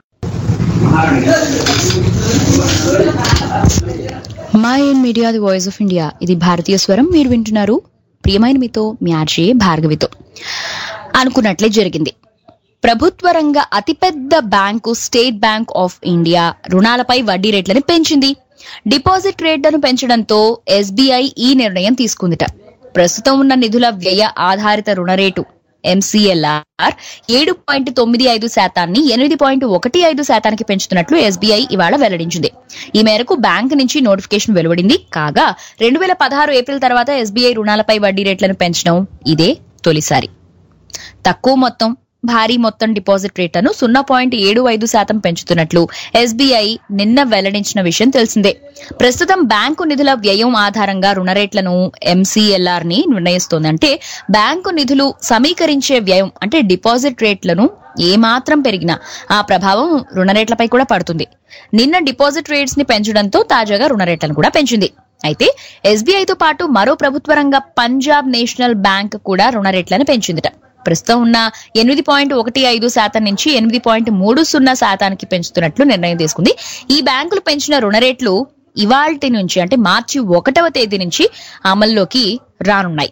mind media the voice of India ఇది భారతీయ స్వరం మీరు వింటున్నారు ప్రియమైన మీతో మీ ఆర్జే భార్గవితో అనుకున్నట్లే జరిగింది ప్రభుత్వ రంగ అతిపెద్ద bank State Bank of India రుణాలపై వడ్డీ రేట్లను పెంచింది డిపాజిట్ రేట్లను పెంచడంతో ఎస్బీఐ ఈ నిర్ణయం తీసుకుందిట ప్రస్తుతం ఉన్న నిధుల వ్యయ ఆధారిత రుణ రేటు ఎంసీఎల్ఆర్ ఏడు పాయింట్ తొమ్మిది ఐదు శాతాన్ని ఎనిమిది పాయింట్ ఒకటి ఐదు శాతానికి పెంచుతున్నట్లు ఎస్బీఐ ఇవాళ వెల్లడించింది ఈ మేరకు బ్యాంక్ నుంచి నోటిఫికేషన్ వెలువడింది కాగా రెండు వేల పదహారు ఏప్రిల్ తర్వాత ఎస్బీఐ రుణాలపై వడ్డీ రేట్లను పెంచడం ఇదే తొలిసారి తక్కువ మొత్తం భారీ మొత్తం డిపాజిట్ రేట్లను సున్నా పాయింట్ ఏడు ఐదు శాతం పెంచుతున్నట్లు ఎస్బీఐ నిన్న వెల్లడించిన విషయం తెలిసిందే ప్రస్తుతం బ్యాంకు నిధుల వ్యయం ఆధారంగా రుణ రేట్లను ఎంసీఎల్ఆర్ ని నిర్ణయిస్తోంది అంటే బ్యాంకు నిధులు సమీకరించే వ్యయం అంటే డిపాజిట్ రేట్లను ఏమాత్రం పెరిగినా ఆ ప్రభావం రుణ రేట్లపై కూడా పడుతుంది నిన్న డిపాజిట్ రేట్స్ ని పెంచడంతో తాజాగా రుణ రేట్లను కూడా పెంచింది అయితే ఎస్బీఐతో పాటు మరో ప్రభుత్వ రంగ పంజాబ్ నేషనల్ బ్యాంక్ కూడా రుణ రేట్లను పెంచిందిట ప్రస్తుతం ఉన్న ఎనిమిది పాయింట్ ఒకటి ఐదు శాతం నుంచి ఎనిమిది పాయింట్ మూడు సున్నా శాతానికి పెంచుతున్నట్లు నిర్ణయం తీసుకుంది ఈ బ్యాంకులు పెంచిన రుణ రేట్లు ఇవాల్టి నుంచి అంటే మార్చి ఒకటవ తేదీ నుంచి అమల్లోకి రానున్నాయి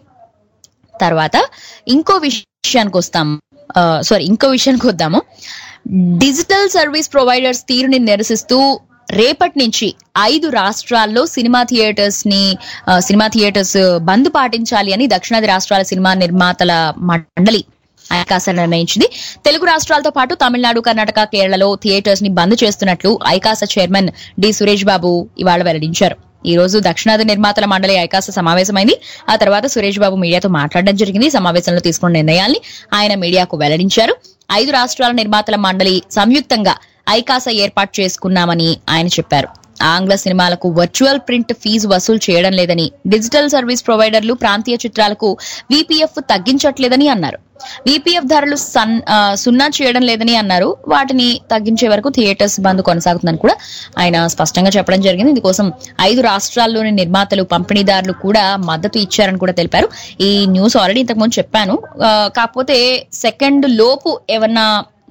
తర్వాత ఇంకో విషయానికి వస్తాం సారీ ఇంకో విషయానికి వద్దాము డిజిటల్ సర్వీస్ ప్రొవైడర్స్ తీరుని నిరసిస్తూ రేపటి నుంచి ఐదు రాష్ట్రాల్లో సినిమా థియేటర్స్ ని ఆ, సినిమా థియేటర్స్ బంద్ పాటించాలి అని దక్షిణాది రాష్ట్రాల సినిమా నిర్మాతల మండలి ఐకాస నిర్ణయించింది తెలుగు రాష్ట్రాలతో పాటు తమిళనాడు కర్ణాటక కేరళలో థియేటర్స్ ని బంద్ చేస్తున్నట్లు ఐకాస చైర్మన్ డి సురేష్ బాబు ఇవాళ వెల్లడించారు ఈ రోజు దక్షిణాది నిర్మాతల మండలి ఐకాస సమావేశమైంది ఆ తర్వాత సురేష్ బాబు మీడియాతో మాట్లాడడం జరిగింది సమావేశంలో తీసుకున్న నిర్ణయాల్ని ఆయన మీడియాకు వెల్లడించారు ఐదు రాష్ట్రాల నిర్మాతల మండలి సంయుక్తంగా ఐకాస ఏర్పాటు చేసుకున్నామని ఆయన చెప్పారు ఆంగ్ల సినిమాలకు వర్చువల్ ప్రింట్ ఫీజు వసూలు చేయడం లేదని డిజిటల్ సర్వీస్ ప్రొవైడర్లు ప్రాంతీయ చిత్రాలకు విపిఎఫ్ తగ్గించట్లేదని అన్నారు విపిఎఫ్ ధరలు సన్ ఆ, సున్నా చేయడం లేదని అన్నారు వాటిని తగ్గించే వరకు థియేటర్స్ బంద్ కొనసాగుతుందని కూడా ఆయన స్పష్టంగా చెప్పడం జరిగింది ఇందుకోసం ఐదు రాష్ట్రాల్లోని నిర్మాతలు పంపిణీదారులు కూడా మద్దతు ఇచ్చారని కూడా తెలిపారు ఈ న్యూస్ ఆల్రెడీ ఇంతకుముందు చెప్పాను ఆ, కాకపోతే సెకండ్ లోపు ఏమన్నా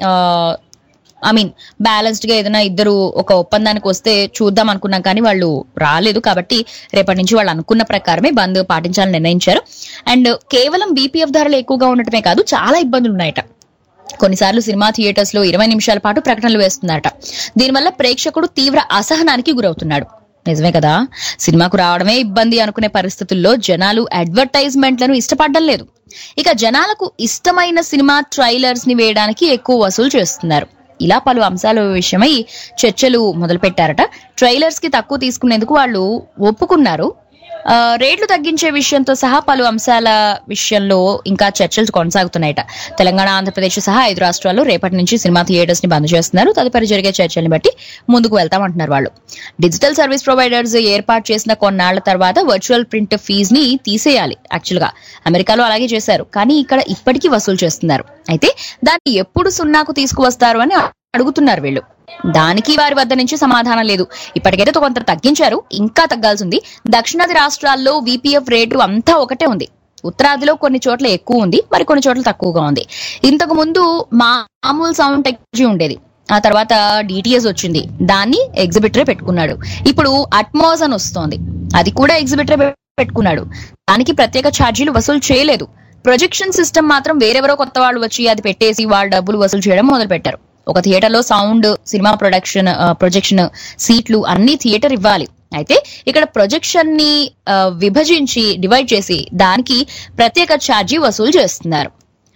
ఐ మీన్ బ్యాలెన్స్డ్ గా ఏదైనా ఇద్దరు ఒక ఒప్పందానికి వస్తే చూద్దాం అనుకున్నాం కానీ వాళ్ళు రాలేదు కాబట్టి రేపటి నుంచి వాళ్ళు అనుకున్న ప్రకారమే బంద్ పాటించాలని నిర్ణయించారు అండ్ కేవలం బీపీఎఫ్ ధరలు ఎక్కువగా ఉండటమే కాదు చాలా ఇబ్బందులు ఉన్నాయట కొన్నిసార్లు సినిమా థియేటర్స్ లో ఇరవై నిమిషాల పాటు ప్రకటనలు వేస్తున్నారట దీనివల్ల ప్రేక్షకుడు తీవ్ర అసహనానికి గురవుతున్నాడు నిజమే కదా సినిమాకు రావడమే ఇబ్బంది అనుకునే పరిస్థితుల్లో జనాలు అడ్వర్టైజ్మెంట్లను ఇష్టపడడం లేదు ఇక జనాలకు ఇష్టమైన సినిమా ట్రైలర్స్ ని వేయడానికి ఎక్కువ వసూలు చేస్తున్నారు ఇలా పలు అంశాల విషయమై చర్చలు మొదలు పెట్టారట ట్రైలర్స్ కి తక్కువ తీసుకునేందుకు వాళ్ళు ఒప్పుకున్నారు ఆ, రేట్లు తగ్గించే విషయంతో సహా పలు అంశాల విషయంలో ఇంకా చర్చలు కొనసాగుతున్నాయట తెలంగాణ ఆంధ్రప్రదేశ్ సహా ఐదు రాష్ట్రాల్లో రేపటి నుంచి సినిమా థియేటర్స్ ని బంద్ చేస్తున్నారు తదుపరి జరిగే చర్చల్ని బట్టి ముందుకు వెళ్తామంటున్నారు వాళ్ళు డిజిటల్ సర్వీస్ ప్రొవైడర్స్ ఏర్పాటు చేసిన కొన్నాళ్ల తర్వాత వర్చువల్ ప్రింట్ ఫీజ్ ని తీసేయాలి యాక్చువల్ గా అమెరికాలో అలాగే చేశారు కానీ ఇక్కడ ఇప్పటికీ వసూలు చేస్తున్నారు అయితే దాన్ని ఎప్పుడు సున్నాకు తీసుకువస్తారు అని అడుగుతున్నారు వీళ్ళు దానికి వారి వద్ద నుంచి సమాధానం లేదు ఇప్పటికైతే కొంత తగ్గించారు ఇంకా తగ్గాల్సింది దక్షిణాది రాష్ట్రాల్లో విపిఎఫ్ రేటు అంతా ఒకటే ఉంది ఉత్తరాదిలో కొన్ని చోట్ల ఎక్కువ ఉంది మరి కొన్ని చోట్ల తక్కువగా ఉంది ఇంతకు ముందు మామూలు సౌండ్ టెక్నాలజీ ఉండేది ఆ తర్వాత డిటిఎస్ వచ్చింది దాన్ని ఎగ్జిబిటరే పెట్టుకున్నాడు ఇప్పుడు అట్మోస్ అని వస్తోంది అది కూడా ఎగ్జిబిటరే పెట్టుకున్నాడు దానికి ప్రత్యేక ఛార్జీలు వసూలు చేయలేదు ప్రొజెక్షన్ సిస్టమ్ మాత్రం వేరెవరో కొత్త వాళ్ళు వచ్చి అది పెట్టేసి వాళ్ళ డబ్బులు వసూలు చేయడం మొదలు పెట్టారు ఒక థియేటర్ లో సౌండ్ సినిమా ప్రొడక్షన్ ప్రొజెక్షన్ సీట్లు అన్ని థియేటర్ ఇవ్వాలి అయితే ఇక్కడ ప్రొజెక్షన్ ని ఆ, విభజించి డివైడ్ చేసి దానికి ప్రత్యేక ఛార్జీ వసూలు చేస్తున్నారు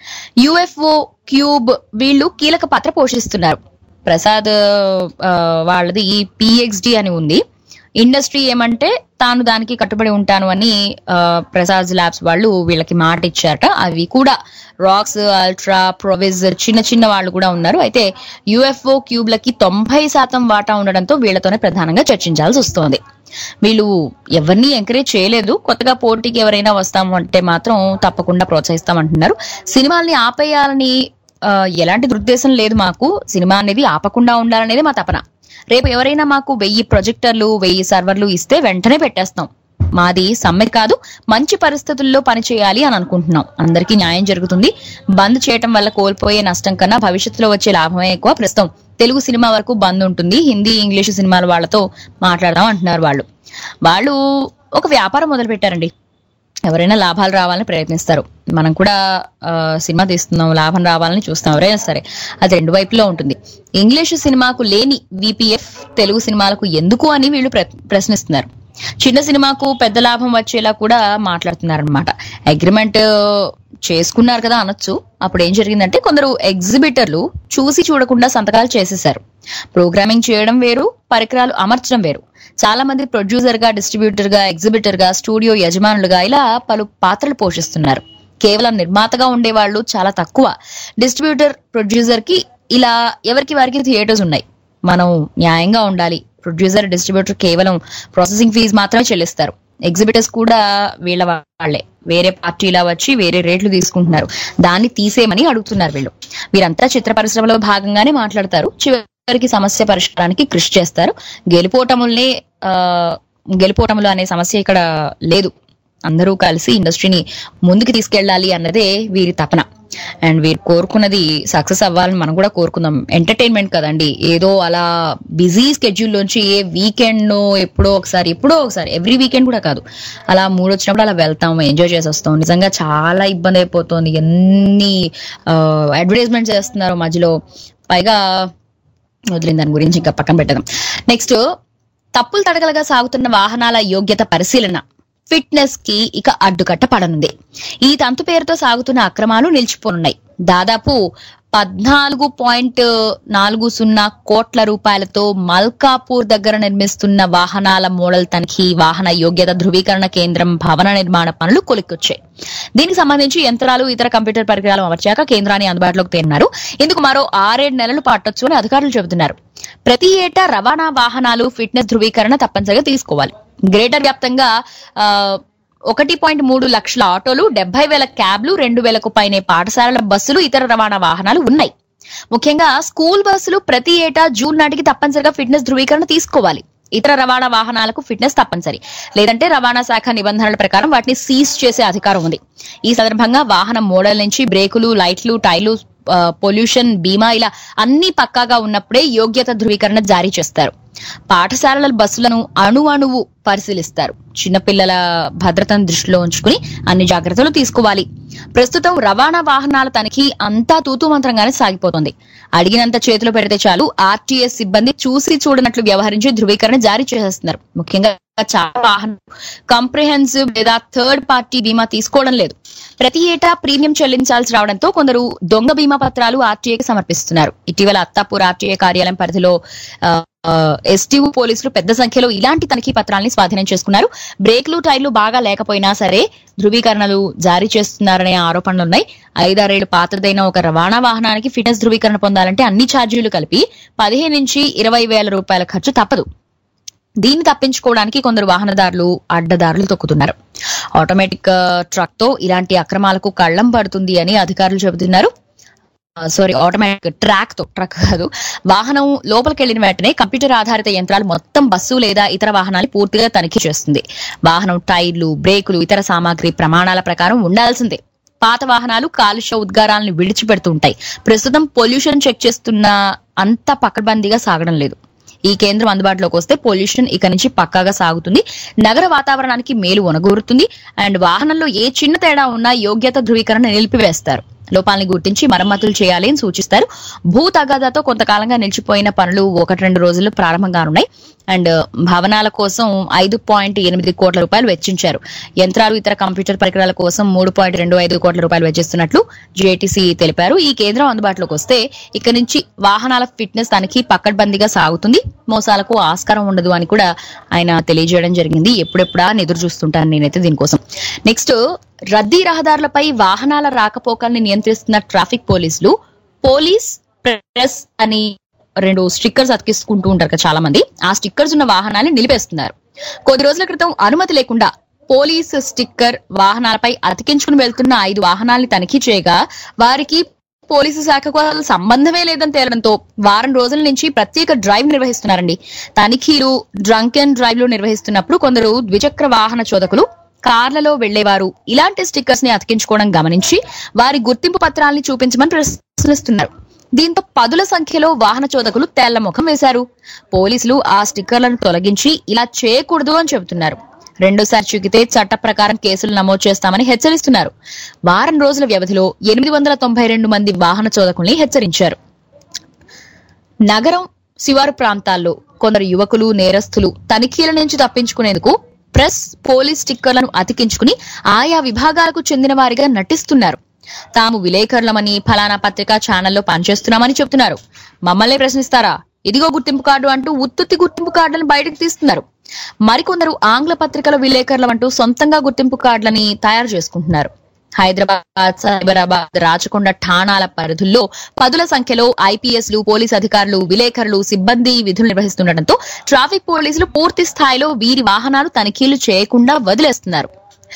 యుఎఫ్ఓ క్యూబ్ వీళ్ళు కీలక పాత్ర పోషిస్తున్నారు ప్రసాద్ ఆ, వాళ్ళది ఈ పిఎక్స్డి అని ఉంది ఇండస్ట్రీ ఏమంటే తాను దానికి కట్టుబడి ఉంటాను అని ఆ, ప్రసాద్ ల్యాబ్స్ వాళ్ళు వీళ్ళకి మాట ఇచ్చారట అవి కూడా రాక్స్ అల్ట్రా ప్రొవిజ్ చిన్న చిన్న వాళ్ళు కూడా ఉన్నారు అయితే యుఎఫ్ఓ క్యూబ్లకి తొంభై శాతం వాటా ఉండడంతో వీళ్ళతోనే ప్రధానంగా చర్చించాల్సి వస్తోంది వీళ్ళు ఎవరిని ఎంకరేజ్ చేయలేదు కొత్తగా పోటీకి ఎవరైనా వస్తాము అంటే మాత్రం తప్పకుండా ప్రోత్సహిస్తామంటున్నారు సినిమాల్ని ఆపేయాలని ఆ, ఎలాంటి దురుద్దేశం లేదు మాకు సినిమా అనేది ఆపకుండా ఉండాలనేది మా తపన రేపు ఎవరైనా మాకు వెయ్యి ప్రొజెక్టర్లు వెయ్యి సర్వర్లు ఇస్తే వెంటనే పెట్టేస్తాం మాది సమ్మె కాదు మంచి పరిస్థితుల్లో పని చేయాలి అని అనుకుంటున్నాం అందరికీ న్యాయం జరుగుతుంది బంద్ చేయటం వల్ల కోల్పోయే నష్టం కన్నా భవిష్యత్తులో వచ్చే లాభమే ఎక్కువ ప్రస్తుతం తెలుగు సినిమా వరకు బంద్ ఉంటుంది హిందీ ఇంగ్లీష్ సినిమాల వాళ్ళతో మాట్లాడదాం అంటున్నారు వాళ్ళు వాళ్ళు ఒక వ్యాపారం మొదలు పెట్టారండి ఎవరైనా లాభాలు రావాలని ప్రయత్నిస్తారు మనం కూడా ఆ, సినిమా తీస్తున్నాం లాభం రావాలని చూస్తాం ఎవరైనా సరే అది రెండు వైపులో ఉంటుంది ఇంగ్లీష్ సినిమాకు లేని విపిఎఫ్ తెలుగు సినిమాలకు ఎందుకు అని వీళ్ళు ప్ర- ప్రశ్నిస్తున్నారు చిన్న సినిమాకు పెద్ద లాభం వచ్చేలా కూడా మాట్లాడుతున్నారు అనమాట అగ్రిమెంట్ చేసుకున్నారు కదా అనొచ్చు అప్పుడు ఏం జరిగిందంటే కొందరు ఎగ్జిబిటర్లు చూసి చూడకుండా సంతకాలు చేసేశారు ప్రోగ్రామింగ్ చేయడం వేరు పరికరాలు అమర్చడం వేరు చాలా మంది ప్రొడ్యూసర్ గా డిస్ట్రిబ్యూటర్ గా ఎగ్జిబిటర్ గా స్టూడియో యజమానులుగా ఇలా పలు పాత్రలు పోషిస్తున్నారు కేవలం నిర్మాతగా ఉండేవాళ్ళు చాలా తక్కువ డిస్ట్రిబ్యూటర్ ప్రొడ్యూసర్ కి ఇలా ఎవరికి వారికి థియేటర్స్ ఉన్నాయి మనం న్యాయంగా ఉండాలి ప్రొడ్యూసర్ డిస్ట్రిబ్యూటర్ కేవలం ప్రాసెసింగ్ ఫీజు మాత్రమే చెల్లిస్తారు ఎగ్జిబిటర్స్ కూడా వీళ్ళ వాళ్ళే వేరే పార్టీలా వచ్చి వేరే రేట్లు తీసుకుంటున్నారు దాన్ని తీసేయమని అడుగుతున్నారు వీళ్ళు వీరంతా చిత్ర పరిశ్రమలో భాగంగానే మాట్లాడతారు చివరికి సమస్య పరిష్కారానికి కృషి చేస్తారు గెలుపోటముల్ని ఆ గెలుపోటములు అనే సమస్య ఇక్కడ లేదు అందరూ కలిసి ఇండస్ట్రీని ముందుకు తీసుకెళ్ళాలి అన్నదే వీరి తపన అండ్ వీరు కోరుకున్నది సక్సెస్ అవ్వాలని మనం కూడా కోరుకుందాం ఎంటర్టైన్మెంట్ కదండి ఏదో అలా బిజీ స్కెడ్యూల్ లోంచి ఏ వీకెండ్ నో ఎప్పుడో ఒకసారి ఎప్పుడో ఒకసారి ఎవ్రీ వీకెండ్ కూడా కాదు అలా మూడు వచ్చినప్పుడు అలా వెళ్తాం ఎంజాయ్ చేసి వస్తాం నిజంగా చాలా ఇబ్బంది అయిపోతుంది ఎన్ని అడ్వర్టైజ్మెంట్ చేస్తున్నారు మధ్యలో పైగా వదిలిన దాని గురించి ఇంకా పక్కన పెట్టదాం నెక్స్ట్ తప్పులు తడగలుగా సాగుతున్న వాహనాల యోగ్యత పరిశీలన ఫిట్నెస్ కి ఇక అడ్డుకట్ట పడనుంది ఈ తంతు పేరుతో సాగుతున్న అక్రమాలు నిలిచిపోనున్నాయి దాదాపు పద్నాలుగు పాయింట్ నాలుగు సున్నా కోట్ల రూపాయలతో మల్కాపూర్ దగ్గర నిర్మిస్తున్న వాహనాల మోడల్ తనిఖీ వాహన యోగ్యత ధృవీకరణ కేంద్రం భవన నిర్మాణ పనులు కొలిక్కొచ్చాయి దీనికి సంబంధించి యంత్రాలు ఇతర కంప్యూటర్ పరికరాలు అమర్చాక కేంద్రాన్ని అందుబాటులోకి తేనున్నారు ఇందుకు మరో ఆరేడు నెలలు పట్టొచ్చు అని అధికారులు చెబుతున్నారు ప్రతి ఏటా రవాణా వాహనాలు ఫిట్నెస్ ధృవీకరణ తప్పనిసరిగా తీసుకోవాలి గ్రేటర్ వ్యాప్తంగా ఆ, ఒకటి పాయింట్ మూడు లక్షల ఆటోలు డెబ్బై వేల క్యాబ్లు రెండు వేలకు పైనే పాఠశాలల బస్సులు ఇతర రవాణా వాహనాలు ఉన్నాయి ముఖ్యంగా స్కూల్ బస్సులు ప్రతి ఏటా జూన్ నాటికి తప్పనిసరిగా ఫిట్నెస్ ధృవీకరణ తీసుకోవాలి ఇతర రవాణా వాహనాలకు ఫిట్నెస్ తప్పనిసరి లేదంటే రవాణా శాఖ నిబంధనల ప్రకారం వాటిని సీజ్ చేసే అధికారం ఉంది ఈ సందర్భంగా వాహనం మోడల్ నుంచి బ్రేకులు లైట్లు టైర్లు ఆ, పొల్యూషన్ బీమా ఇలా అన్ని పక్కాగా ఉన్నప్పుడే యోగ్యత ధృవీకరణ జారీ చేస్తారు పాఠశాలల బస్సులను అణు అణువు పరిశీలిస్తారు చిన్నపిల్లల భద్రతను దృష్టిలో ఉంచుకుని అన్ని జాగ్రత్తలు తీసుకోవాలి ప్రస్తుతం రవాణా వాహనాల తనిఖీ అంతా తూతూ మంత్రంగానే సాగిపోతుంది అడిగినంత చేతిలో పెడితే చాలు ఆర్టీఎస్ సిబ్బంది చూసి చూడనట్లు వ్యవహరించి ధృవీకరణ జారీ చేసేస్తున్నారు ముఖ్యంగా చాలా వాహనం కాంప్రిహెన్సివ్ లేదా థర్డ్ పార్టీ బీమా తీసుకోవడం లేదు ప్రతి ఏటా ప్రీమియం చెల్లించాల్సి రావడంతో కొందరు దొంగ బీమా పత్రాలు ఆర్టీఏకి సమర్పిస్తున్నారు ఇటీవల అత్తాపూర్ ఆర్టీఏ కార్యాలయం పరిధిలో ఎస్టీఓ పోలీసులు పెద్ద సంఖ్యలో ఇలాంటి తనిఖీ పత్రాలని స్వాధీనం చేసుకున్నారు బ్రేక్లు టైర్లు బాగా లేకపోయినా సరే ధృవీకరణలు జారీ చేస్తున్నారనే ఆరోపణలున్నాయి ఐదారేళ్లు పాతదైన ఒక రవాణా వాహనానికి ఫిట్నెస్ ధృవీకరణ పొందాలంటే అన్ని ఛార్జీలు కలిపి పదిహేను నుంచి ఇరవై వేల రూపాయల ఖర్చు తప్పదు దీన్ని తప్పించుకోవడానికి కొందరు వాహనదారులు అడ్డదారులు తొక్కుతున్నారు ఆటోమేటిక్ ట్రక్ తో ఇలాంటి అక్రమాలకు కళ్ళం పడుతుంది అని అధికారులు చెబుతున్నారు సారీ ఆటోమేటిక్ ట్రాక్ తో ట్రక్ కాదు వాహనం లోపలికి వెళ్లిన వెంటనే కంప్యూటర్ ఆధారిత యంత్రాలు మొత్తం బస్సు లేదా ఇతర వాహనాలు పూర్తిగా తనిఖీ చేస్తుంది వాహనం టైర్లు బ్రేకులు ఇతర సామాగ్రి ప్రమాణాల ప్రకారం ఉండాల్సిందే పాత వాహనాలు కాలుష్య ఉద్గారాలను విడిచిపెడుతూ ఉంటాయి ప్రస్తుతం పొల్యూషన్ చెక్ చేస్తున్న అంత పకడ్బందీగా సాగడం లేదు ఈ కేంద్రం అందుబాటులోకి వస్తే పొల్యూషన్ ఇక నుంచి పక్కాగా సాగుతుంది నగర వాతావరణానికి మేలు ఒనగూరుతుంది అండ్ వాహనంలో ఏ చిన్న తేడా ఉన్నా యోగ్యత ధృవీకరణ నిలిపివేస్తారు లోపాలని గుర్తించి మరమ్మతులు చేయాలి అని సూచిస్తారు భూ తగాదాతో కొంతకాలంగా నిలిచిపోయిన పనులు ఒకటి రెండు రోజుల్లో ప్రారంభం కానున్నాయి అండ్ భవనాల కోసం ఐదు పాయింట్ ఎనిమిది కోట్ల రూపాయలు వెచ్చించారు యంత్రాలు ఇతర కంప్యూటర్ పరికరాల కోసం మూడు పాయింట్ రెండు ఐదు కోట్ల రూపాయలు వెచ్చిస్తున్నట్లు జేటీసీ తెలిపారు ఈ కేంద్రం అందుబాటులోకి వస్తే ఇక నుంచి వాహనాల ఫిట్నెస్ తనిఖీ పక్కడ్బందీగా సాగుతుంది మోసాలకు ఆస్కారం ఉండదు అని కూడా ఆయన తెలియజేయడం జరిగింది ఎప్పుడెప్పుడా అని ఎదురు చూస్తుంటాను నేనైతే దీనికోసం నెక్స్ట్ రద్దీ రహదారులపై వాహనాల రాకపోకల్ని నియంత్రిస్తున్న ట్రాఫిక్ పోలీసులు పోలీస్ ప్రెస్ అని రెండు స్టిక్కర్స్ అతికిస్తుంటూ ఉంటారు కదా చాలా మంది ఆ స్టిక్కర్స్ ఉన్న వాహనాన్ని నిలిపేస్తున్నారు కొద్ది రోజుల క్రితం అనుమతి లేకుండా పోలీస్ స్టిక్కర్ వాహనాలపై అతికించుకుని వెళ్తున్న ఐదు వాహనాల్ని తనిఖీ చేయగా వారికి పోలీసు శాఖకు అసలు సంబంధమే లేదని తేలడంతో వారం రోజుల నుంచి ప్రత్యేక డ్రైవ్ నిర్వహిస్తున్నారండి తనిఖీలు డ్రంక్ అండ్ డ్రైవ్ లు నిర్వహిస్తున్నప్పుడు కొందరు ద్విచక్ర వాహన చోదకులు కార్లలో వెళ్లేవారు ఇలాంటి స్టిక్కర్స్ ని అతికించుకోవడం గమనించి వారి గుర్తింపు పత్రాల్ని చూపించమని ప్రశ్నిస్తున్నారు దీంతో పదుల సంఖ్యలో వాహన చోదకులు తెల్ల ముఖం వేశారు పోలీసులు ఆ స్టిక్కర్లను తొలగించి ఇలా చేయకూడదు అని చెబుతున్నారు రెండోసారి చిక్కితే చట్ట ప్రకారం కేసులు నమోదు చేస్తామని హెచ్చరిస్తున్నారు వారం రోజుల వ్యవధిలో ఎనిమిది వందల తొంభై రెండు మంది వాహన చోదకుల్ని హెచ్చరించారు నగరం శివారు ప్రాంతాల్లో కొందరు యువకులు నేరస్తులు తనిఖీల నుంచి తప్పించుకునేందుకు ప్రెస్ పోలీస్ స్టిక్కర్లను అతికించుకుని ఆయా విభాగాలకు చెందిన వారిగా నటిస్తున్నారు తాము విలేకరులమని ఫలానా పత్రికా ఛానల్లో పనిచేస్తున్నామని చెప్తున్నారు మమ్మల్ని ప్రశ్నిస్తారా ఇదిగో గుర్తింపు కార్డు అంటూ ఉత్తుత్తి గుర్తింపు కార్డులను బయటకు తీస్తున్నారు మరికొందరు ఆంగ్ల పత్రికల విలేకరులమంటూ సొంతంగా గుర్తింపు కార్డులని తయారు చేసుకుంటున్నారు హైదరాబాద్ సైబరాబాద్ రాచకొండ ఠాణాల పరిధుల్లో పదుల సంఖ్యలో ఐపీఎస్లు పోలీస్ అధికారులు విలేకరులు సిబ్బంది విధులు నిర్వహిస్తుండటంతో ట్రాఫిక్ పోలీసులు పూర్తి స్థాయిలో వీరి వాహనాలు తనిఖీలు చేయకుండా వదిలేస్తున్నారు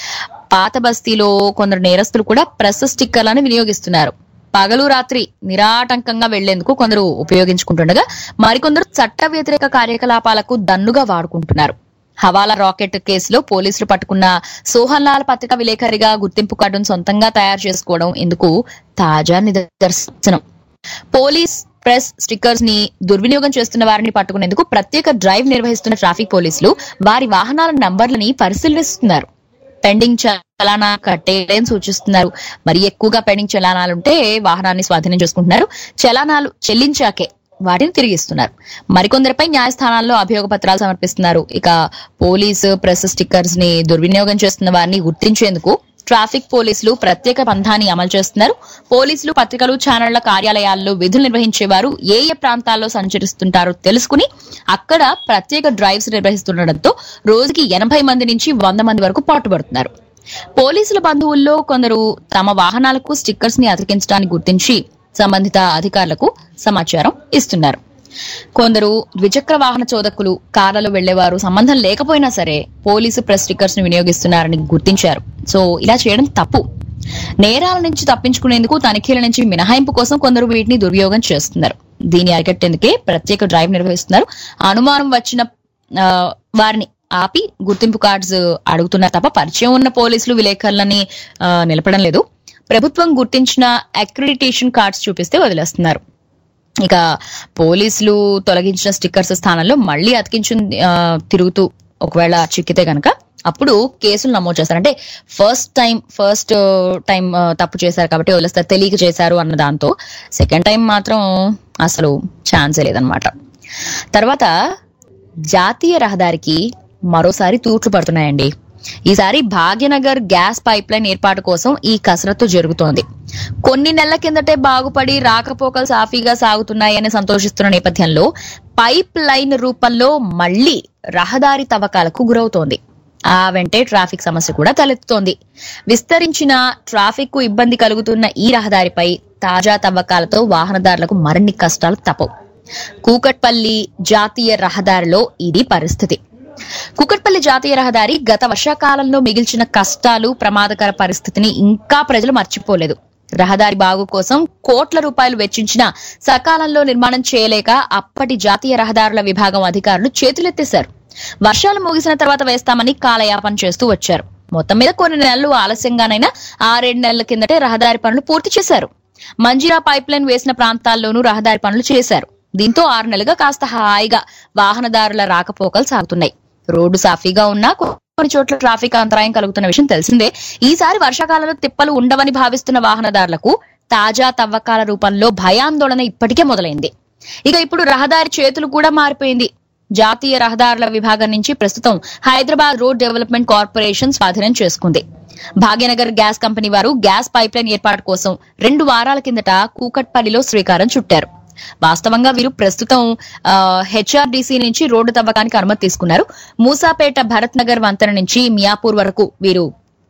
పాత బస్తీలో కొందరు నేరస్తులు కూడా ప్రెస్ స్టిక్కర్లను వినియోగిస్తున్నారు పగలు రాత్రి నిరాటంకంగా వెళ్లేందుకు కొందరు ఉపయోగించుకుంటుండగా మరికొందరు చట్ట వ్యతిరేక కార్యకలాపాలకు దన్నుగా వాడుకుంటున్నారు హవాలా రాకెట్ కేసులో పోలీసులు పట్టుకున్న సోహన్ లాల్ పత్రిక విలేకరిగా గుర్తింపు కార్డును సొంతంగా తయారు చేసుకోవడం ఇందుకు తాజా నిదర్శనం పోలీస్ ప్రెస్ స్టిక్కర్స్ ని దుర్వినియోగం చేస్తున్న వారిని పట్టుకునేందుకు ప్రత్యేక డ్రైవ్ నిర్వహిస్తున్న ట్రాఫిక్ పోలీసులు వారి వాహనాల నంబర్లని పరిశీలిస్తున్నారు పెండింగ్ చలానా కట్టేదని సూచిస్తున్నారు మరి ఎక్కువగా పెండింగ్ చలానాలుంటే వాహనాన్ని స్వాధీనం చేసుకుంటున్నారు చలానాలు చెల్లించాకే వాటిని తిరిగిస్తున్నారు మరికొందరిపై న్యాయస్థానాల్లో అభియోగ పత్రాలు సమర్పిస్తున్నారు ఇక పోలీసు ప్రెస్ స్టిక్కర్స్ ని దుర్వినియోగం చేస్తున్న వారిని గుర్తించేందుకు ట్రాఫిక్ పోలీసులు ప్రత్యేక పంథాన్ని అమలు చేస్తున్నారు పోలీసులు పత్రికలు ఛానళ్ల కార్యాలయాల్లో విధులు నిర్వహించేవారు ఏ ఏ ప్రాంతాల్లో సంచరిస్తుంటారో తెలుసుకుని అక్కడ ప్రత్యేక డ్రైవ్స్ నిర్వహిస్తుండటంతో రోజుకి ఎనభై మంది నుంచి వంద మంది వరకు పట్టుబడుతున్నారు పోలీసుల బంధువుల్లో కొందరు తమ వాహనాలకు స్టిక్కర్స్ ని అతికించడానికి గుర్తించి సంబంధిత అధికారులకు సమాచారం ఇస్తున్నారు కొందరు ద్విచక్ర వాహన చోదకులు కార్లలో వెళ్లేవారు సంబంధం లేకపోయినా సరే పోలీసు ప్రెస్ స్టిక్కర్స్ ని వినియోగిస్తున్నారని గుర్తించారు సో ఇలా చేయడం తప్పు నేరాల నుంచి తప్పించుకునేందుకు తనిఖీల నుంచి మినహాయింపు కోసం కొందరు వీటిని దుర్వినియోగం చేస్తున్నారు దీన్ని అరికట్టేందుకే ప్రత్యేక డ్రైవ్ నిర్వహిస్తున్నారు అనుమానం వచ్చిన ఆ, వారిని ఆపి గుర్తింపు కార్డ్స్ అడుగుతున్నారు తప్ప పరిచయం ఉన్న పోలీసులు విలేకరులని ఆ, నిలపడం లేదు ప్రభుత్వం గుర్తించిన అక్రిడిటేషన్ కార్డ్స్ చూపిస్తే వదిలేస్తున్నారు ఇక పోలీసులు తొలగించిన స్టిక్కర్స్ స్థానంలో మళ్ళీ అతికించు ఆ, తిరుగుతూ ఒకవేళ చిక్కితే గనక అప్పుడు కేసులు నమోదు చేస్తారు అంటే ఫస్ట్ టైం ఫస్ట్ టైం ఆ, తప్పు చేశారు కాబట్టి వదిలేస్తారు తెలియక చేశారు అన్న దాంతో సెకండ్ టైం మాత్రం అసలు ఛాన్సే లేదనమాట తర్వాత జాతీయ రహదారికి మరోసారి తూట్లు పడుతున్నాయండి ఈసారి భాగ్యనగర్ గ్యాస్ పైప్ లైన్ ఏర్పాటు కోసం ఈ కసరత్తు జరుగుతోంది కొన్ని నెలల కిందటే బాగుపడి రాకపోకలు సాఫీగా సాగుతున్నాయని సంతోషిస్తున్న నేపథ్యంలో పైప్ లైన్ రూపంలో మళ్లీ రహదారి తవ్వకాలకు గురవుతోంది ఆ వెంటే ట్రాఫిక్ సమస్య కూడా తలెత్తుతోంది విస్తరించిన ట్రాఫిక్ కు ఇబ్బంది కలుగుతున్న ఈ రహదారిపై తాజా తవ్వకాలతో వాహనదారులకు మరిన్ని కష్టాలు తప్పవు కూకట్పల్లి జాతీయ రహదారిలో ఇది పరిస్థితి కుకట్పల్లి జాతీయ రహదారి గత వర్షాకాలంలో మిగిల్చిన కష్టాలు ప్రమాదకర పరిస్థితిని ఇంకా ప్రజలు మర్చిపోలేదు రహదారి బాగు కోసం కోట్ల రూపాయలు వెచ్చించిన సకాలంలో నిర్మాణం చేయలేక అప్పటి జాతీయ రహదారుల విభాగం అధికారులు చేతులెత్తేశారు వర్షాలు ముగిసిన తర్వాత వేస్తామని కాలయాపన చేస్తూ వచ్చారు మొత్తం మీద కొన్ని నెలలు ఆలస్యంగానైనా ఆరేడు నెలల కిందటే రహదారి పనులు పూర్తి చేశారు మంజీరా పైప్ లైన్ వేసిన ప్రాంతాల్లోనూ రహదారి పనులు చేశారు దీంతో ఆరు నెలలుగా కాస్త హాయిగా వాహనదారుల రాకపోకలు సాగుతున్నాయి రోడ్డు సాఫీగా ఉన్నా కొన్ని చోట్ల ట్రాఫిక్ అంతరాయం కలుగుతున్న విషయం తెలిసిందే ఈసారి వర్షాకాలంలో తిప్పలు ఉండవని భావిస్తున్న వాహనదారులకు తాజా తవ్వకాల రూపంలో భయాందోళన ఇప్పటికే మొదలైంది ఇక ఇప్పుడు రహదారి చేతులు కూడా మారిపోయింది జాతీయ రహదారుల విభాగం నుంచి ప్రస్తుతం హైదరాబాద్ రోడ్ డెవలప్మెంట్ కార్పొరేషన్ స్వాధీనం చేసుకుంది భాగ్యనగర్ గ్యాస్ కంపెనీ వారు గ్యాస్ పైప్ లైన్ ఏర్పాటు కోసం రెండు వారాల కిందట కూకట్పల్లిలో శ్రీకారం చుట్టారు వాస్తవంగా వీరు ప్రస్తుతం హెచ్ఆర్డీసీ నుంచి రోడ్డు తవ్వకానికి అనుమతి తీసుకున్నారు మూసాపేట భరత్ నగర్ వంతెన నుంచి మియాపూర్ వరకు వీరు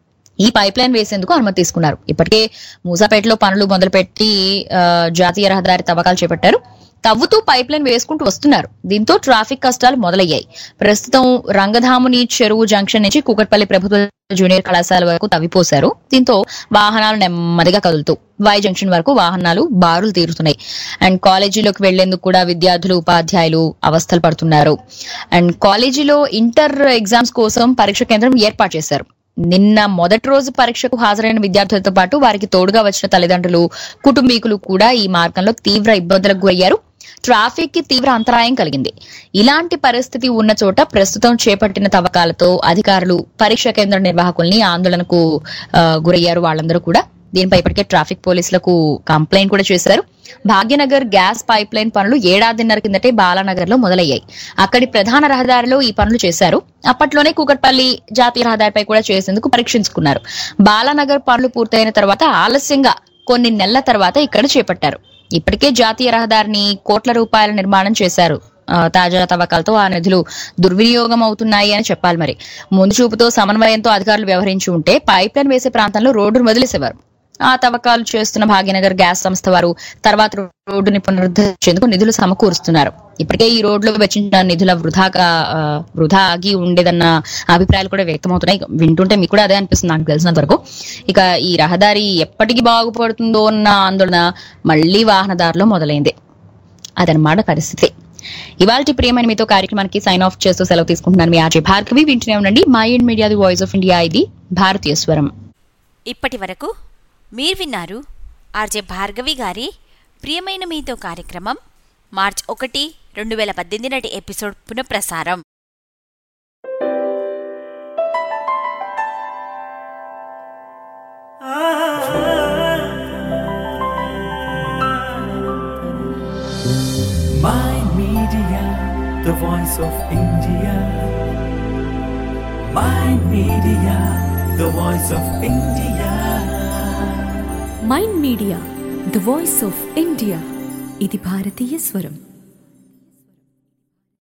ఈ పైప్ లైన్ వేసేందుకు అనుమతి తీసుకున్నారు ఇప్పటికే మూసాపేటలో పనులు మొదలుపెట్టి ఆ, జాతీయ రహదారి తవ్వకాలు చేపట్టారు తవ్వుతూ పైప్ లైన్ వేసుకుంటూ వస్తున్నారు దీంతో ట్రాఫిక్ కష్టాలు మొదలయ్యాయి ప్రస్తుతం రంగధాముని చెరువు జంక్షన్ నుంచి కూకట్పల్లి ప్రభుత్వ జూనియర్ కళాశాల వరకు తవ్విపోశారు దీంతో వాహనాలు నెమ్మదిగా కదులుతూ వై జంక్షన్ వరకు వాహనాలు బారులు తీరుతున్నాయి అండ్ కాలేజీలోకి వెళ్లేందుకు కూడా విద్యార్థులు ఉపాధ్యాయులు అవస్థలు పడుతున్నారు అండ్ కాలేజీలో ఇంటర్ ఎగ్జామ్స్ కోసం పరీక్ష కేంద్రం ఏర్పాటు చేశారు నిన్న మొదటి రోజు పరీక్షకు హాజరైన విద్యార్థులతో పాటు వారికి తోడుగా వచ్చిన తల్లిదండ్రులు కుటుంబీకులు కూడా ఈ మార్గంలో తీవ్ర ఇబ్బందులకు గురయ్యారు ట్రాఫిక్ కి తీవ్ర అంతరాయం కలిగింది ఇలాంటి పరిస్థితి ఉన్న చోట ప్రస్తుతం చేపట్టిన తవ్వకాలతో అధికారులు పరీక్ష కేంద్ర నిర్వాహకుల్ని ఆందోళనకు ఆ, గురయ్యారు వాళ్ళందరూ కూడా దీనిపై ఇప్పటికే ట్రాఫిక్ పోలీసులకు కంప్లైంట్ కూడా చేశారు భాగ్యనగర్ గ్యాస్ పైప్ లైన్ పనులు ఏడాదిన్నర కిందటే బాలానగర్ లో మొదలయ్యాయి అక్కడి ప్రధాన రహదారిలో ఈ పనులు చేశారు అప్పట్లోనే కూకట్పల్లి జాతీయ రహదారిపై కూడా చేసేందుకు పరీక్షించుకున్నారు బాలానగర్ పనులు పూర్తయిన తర్వాత ఆలస్యంగా కొన్ని నెలల తర్వాత ఇక్కడ చేపట్టారు ఇప్పటికే జాతీయ రహదారిని కోట్ల రూపాయల నిర్మాణం చేశారు ఆ, తాజా తవ్వకాలతో ఆ నిధులు దుర్వినియోగం అవుతున్నాయి అని చెప్పాలి మరి ముందు చూపుతో సమన్వయంతో అధికారులు వ్యవహరించి ఉంటే పైప్ లైన్ వేసే ప్రాంతంలో రోడ్డును వదిలేసేవారు ఆ తవ్వకాలు చేస్తున్న భాగ్యనగర్ గ్యాస్ సంస్థ వారు తర్వాత రోడ్డుని పునరుద్ధరించేందుకు నిధులు సమకూరుస్తున్నారు ఇప్పటికే ఈ రోడ్లో వెచ్చించిన నిధుల వృధాగా ఆ, వృధా ఆగి ఉండేదన్న అభిప్రాయాలు కూడా వ్యక్తమవుతున్నాయి వింటుంటే మీకు కూడా అదే అనిపిస్తుంది నాకు తెలిసినంత వరకు ఇక ఈ రహదారి ఎప్పటికి బాగుపడుతుందో అన్న ఆందోళన మళ్లీ వాహనదారులో మొదలైంది అదనమాట పరిస్థితి ఇవాళ ప్రియమైన మీతో కార్యక్రమానికి సైన్ ఆఫ్ చేస్తూ సెలవు తీసుకుంటున్నాను మీ ఆర్జే భార్గవి వింటూనే ఉండండి mind media the voice of India ఇది భారతీయ స్వరం ఇప్పటి వరకు మీరు విన్నారు ఆర్జే భార్గవి గారి ప్రియమైన మీతో కార్యక్రమం మార్చ్ ఒకటి రెండు వేల పద్దెనిమిది నాటి ఎపిసోడ్ పునఃప్రసారం My Media, the voice of India. My Media, the voice of India. Mind media the voice of India ఇది భారతీయ స్వరం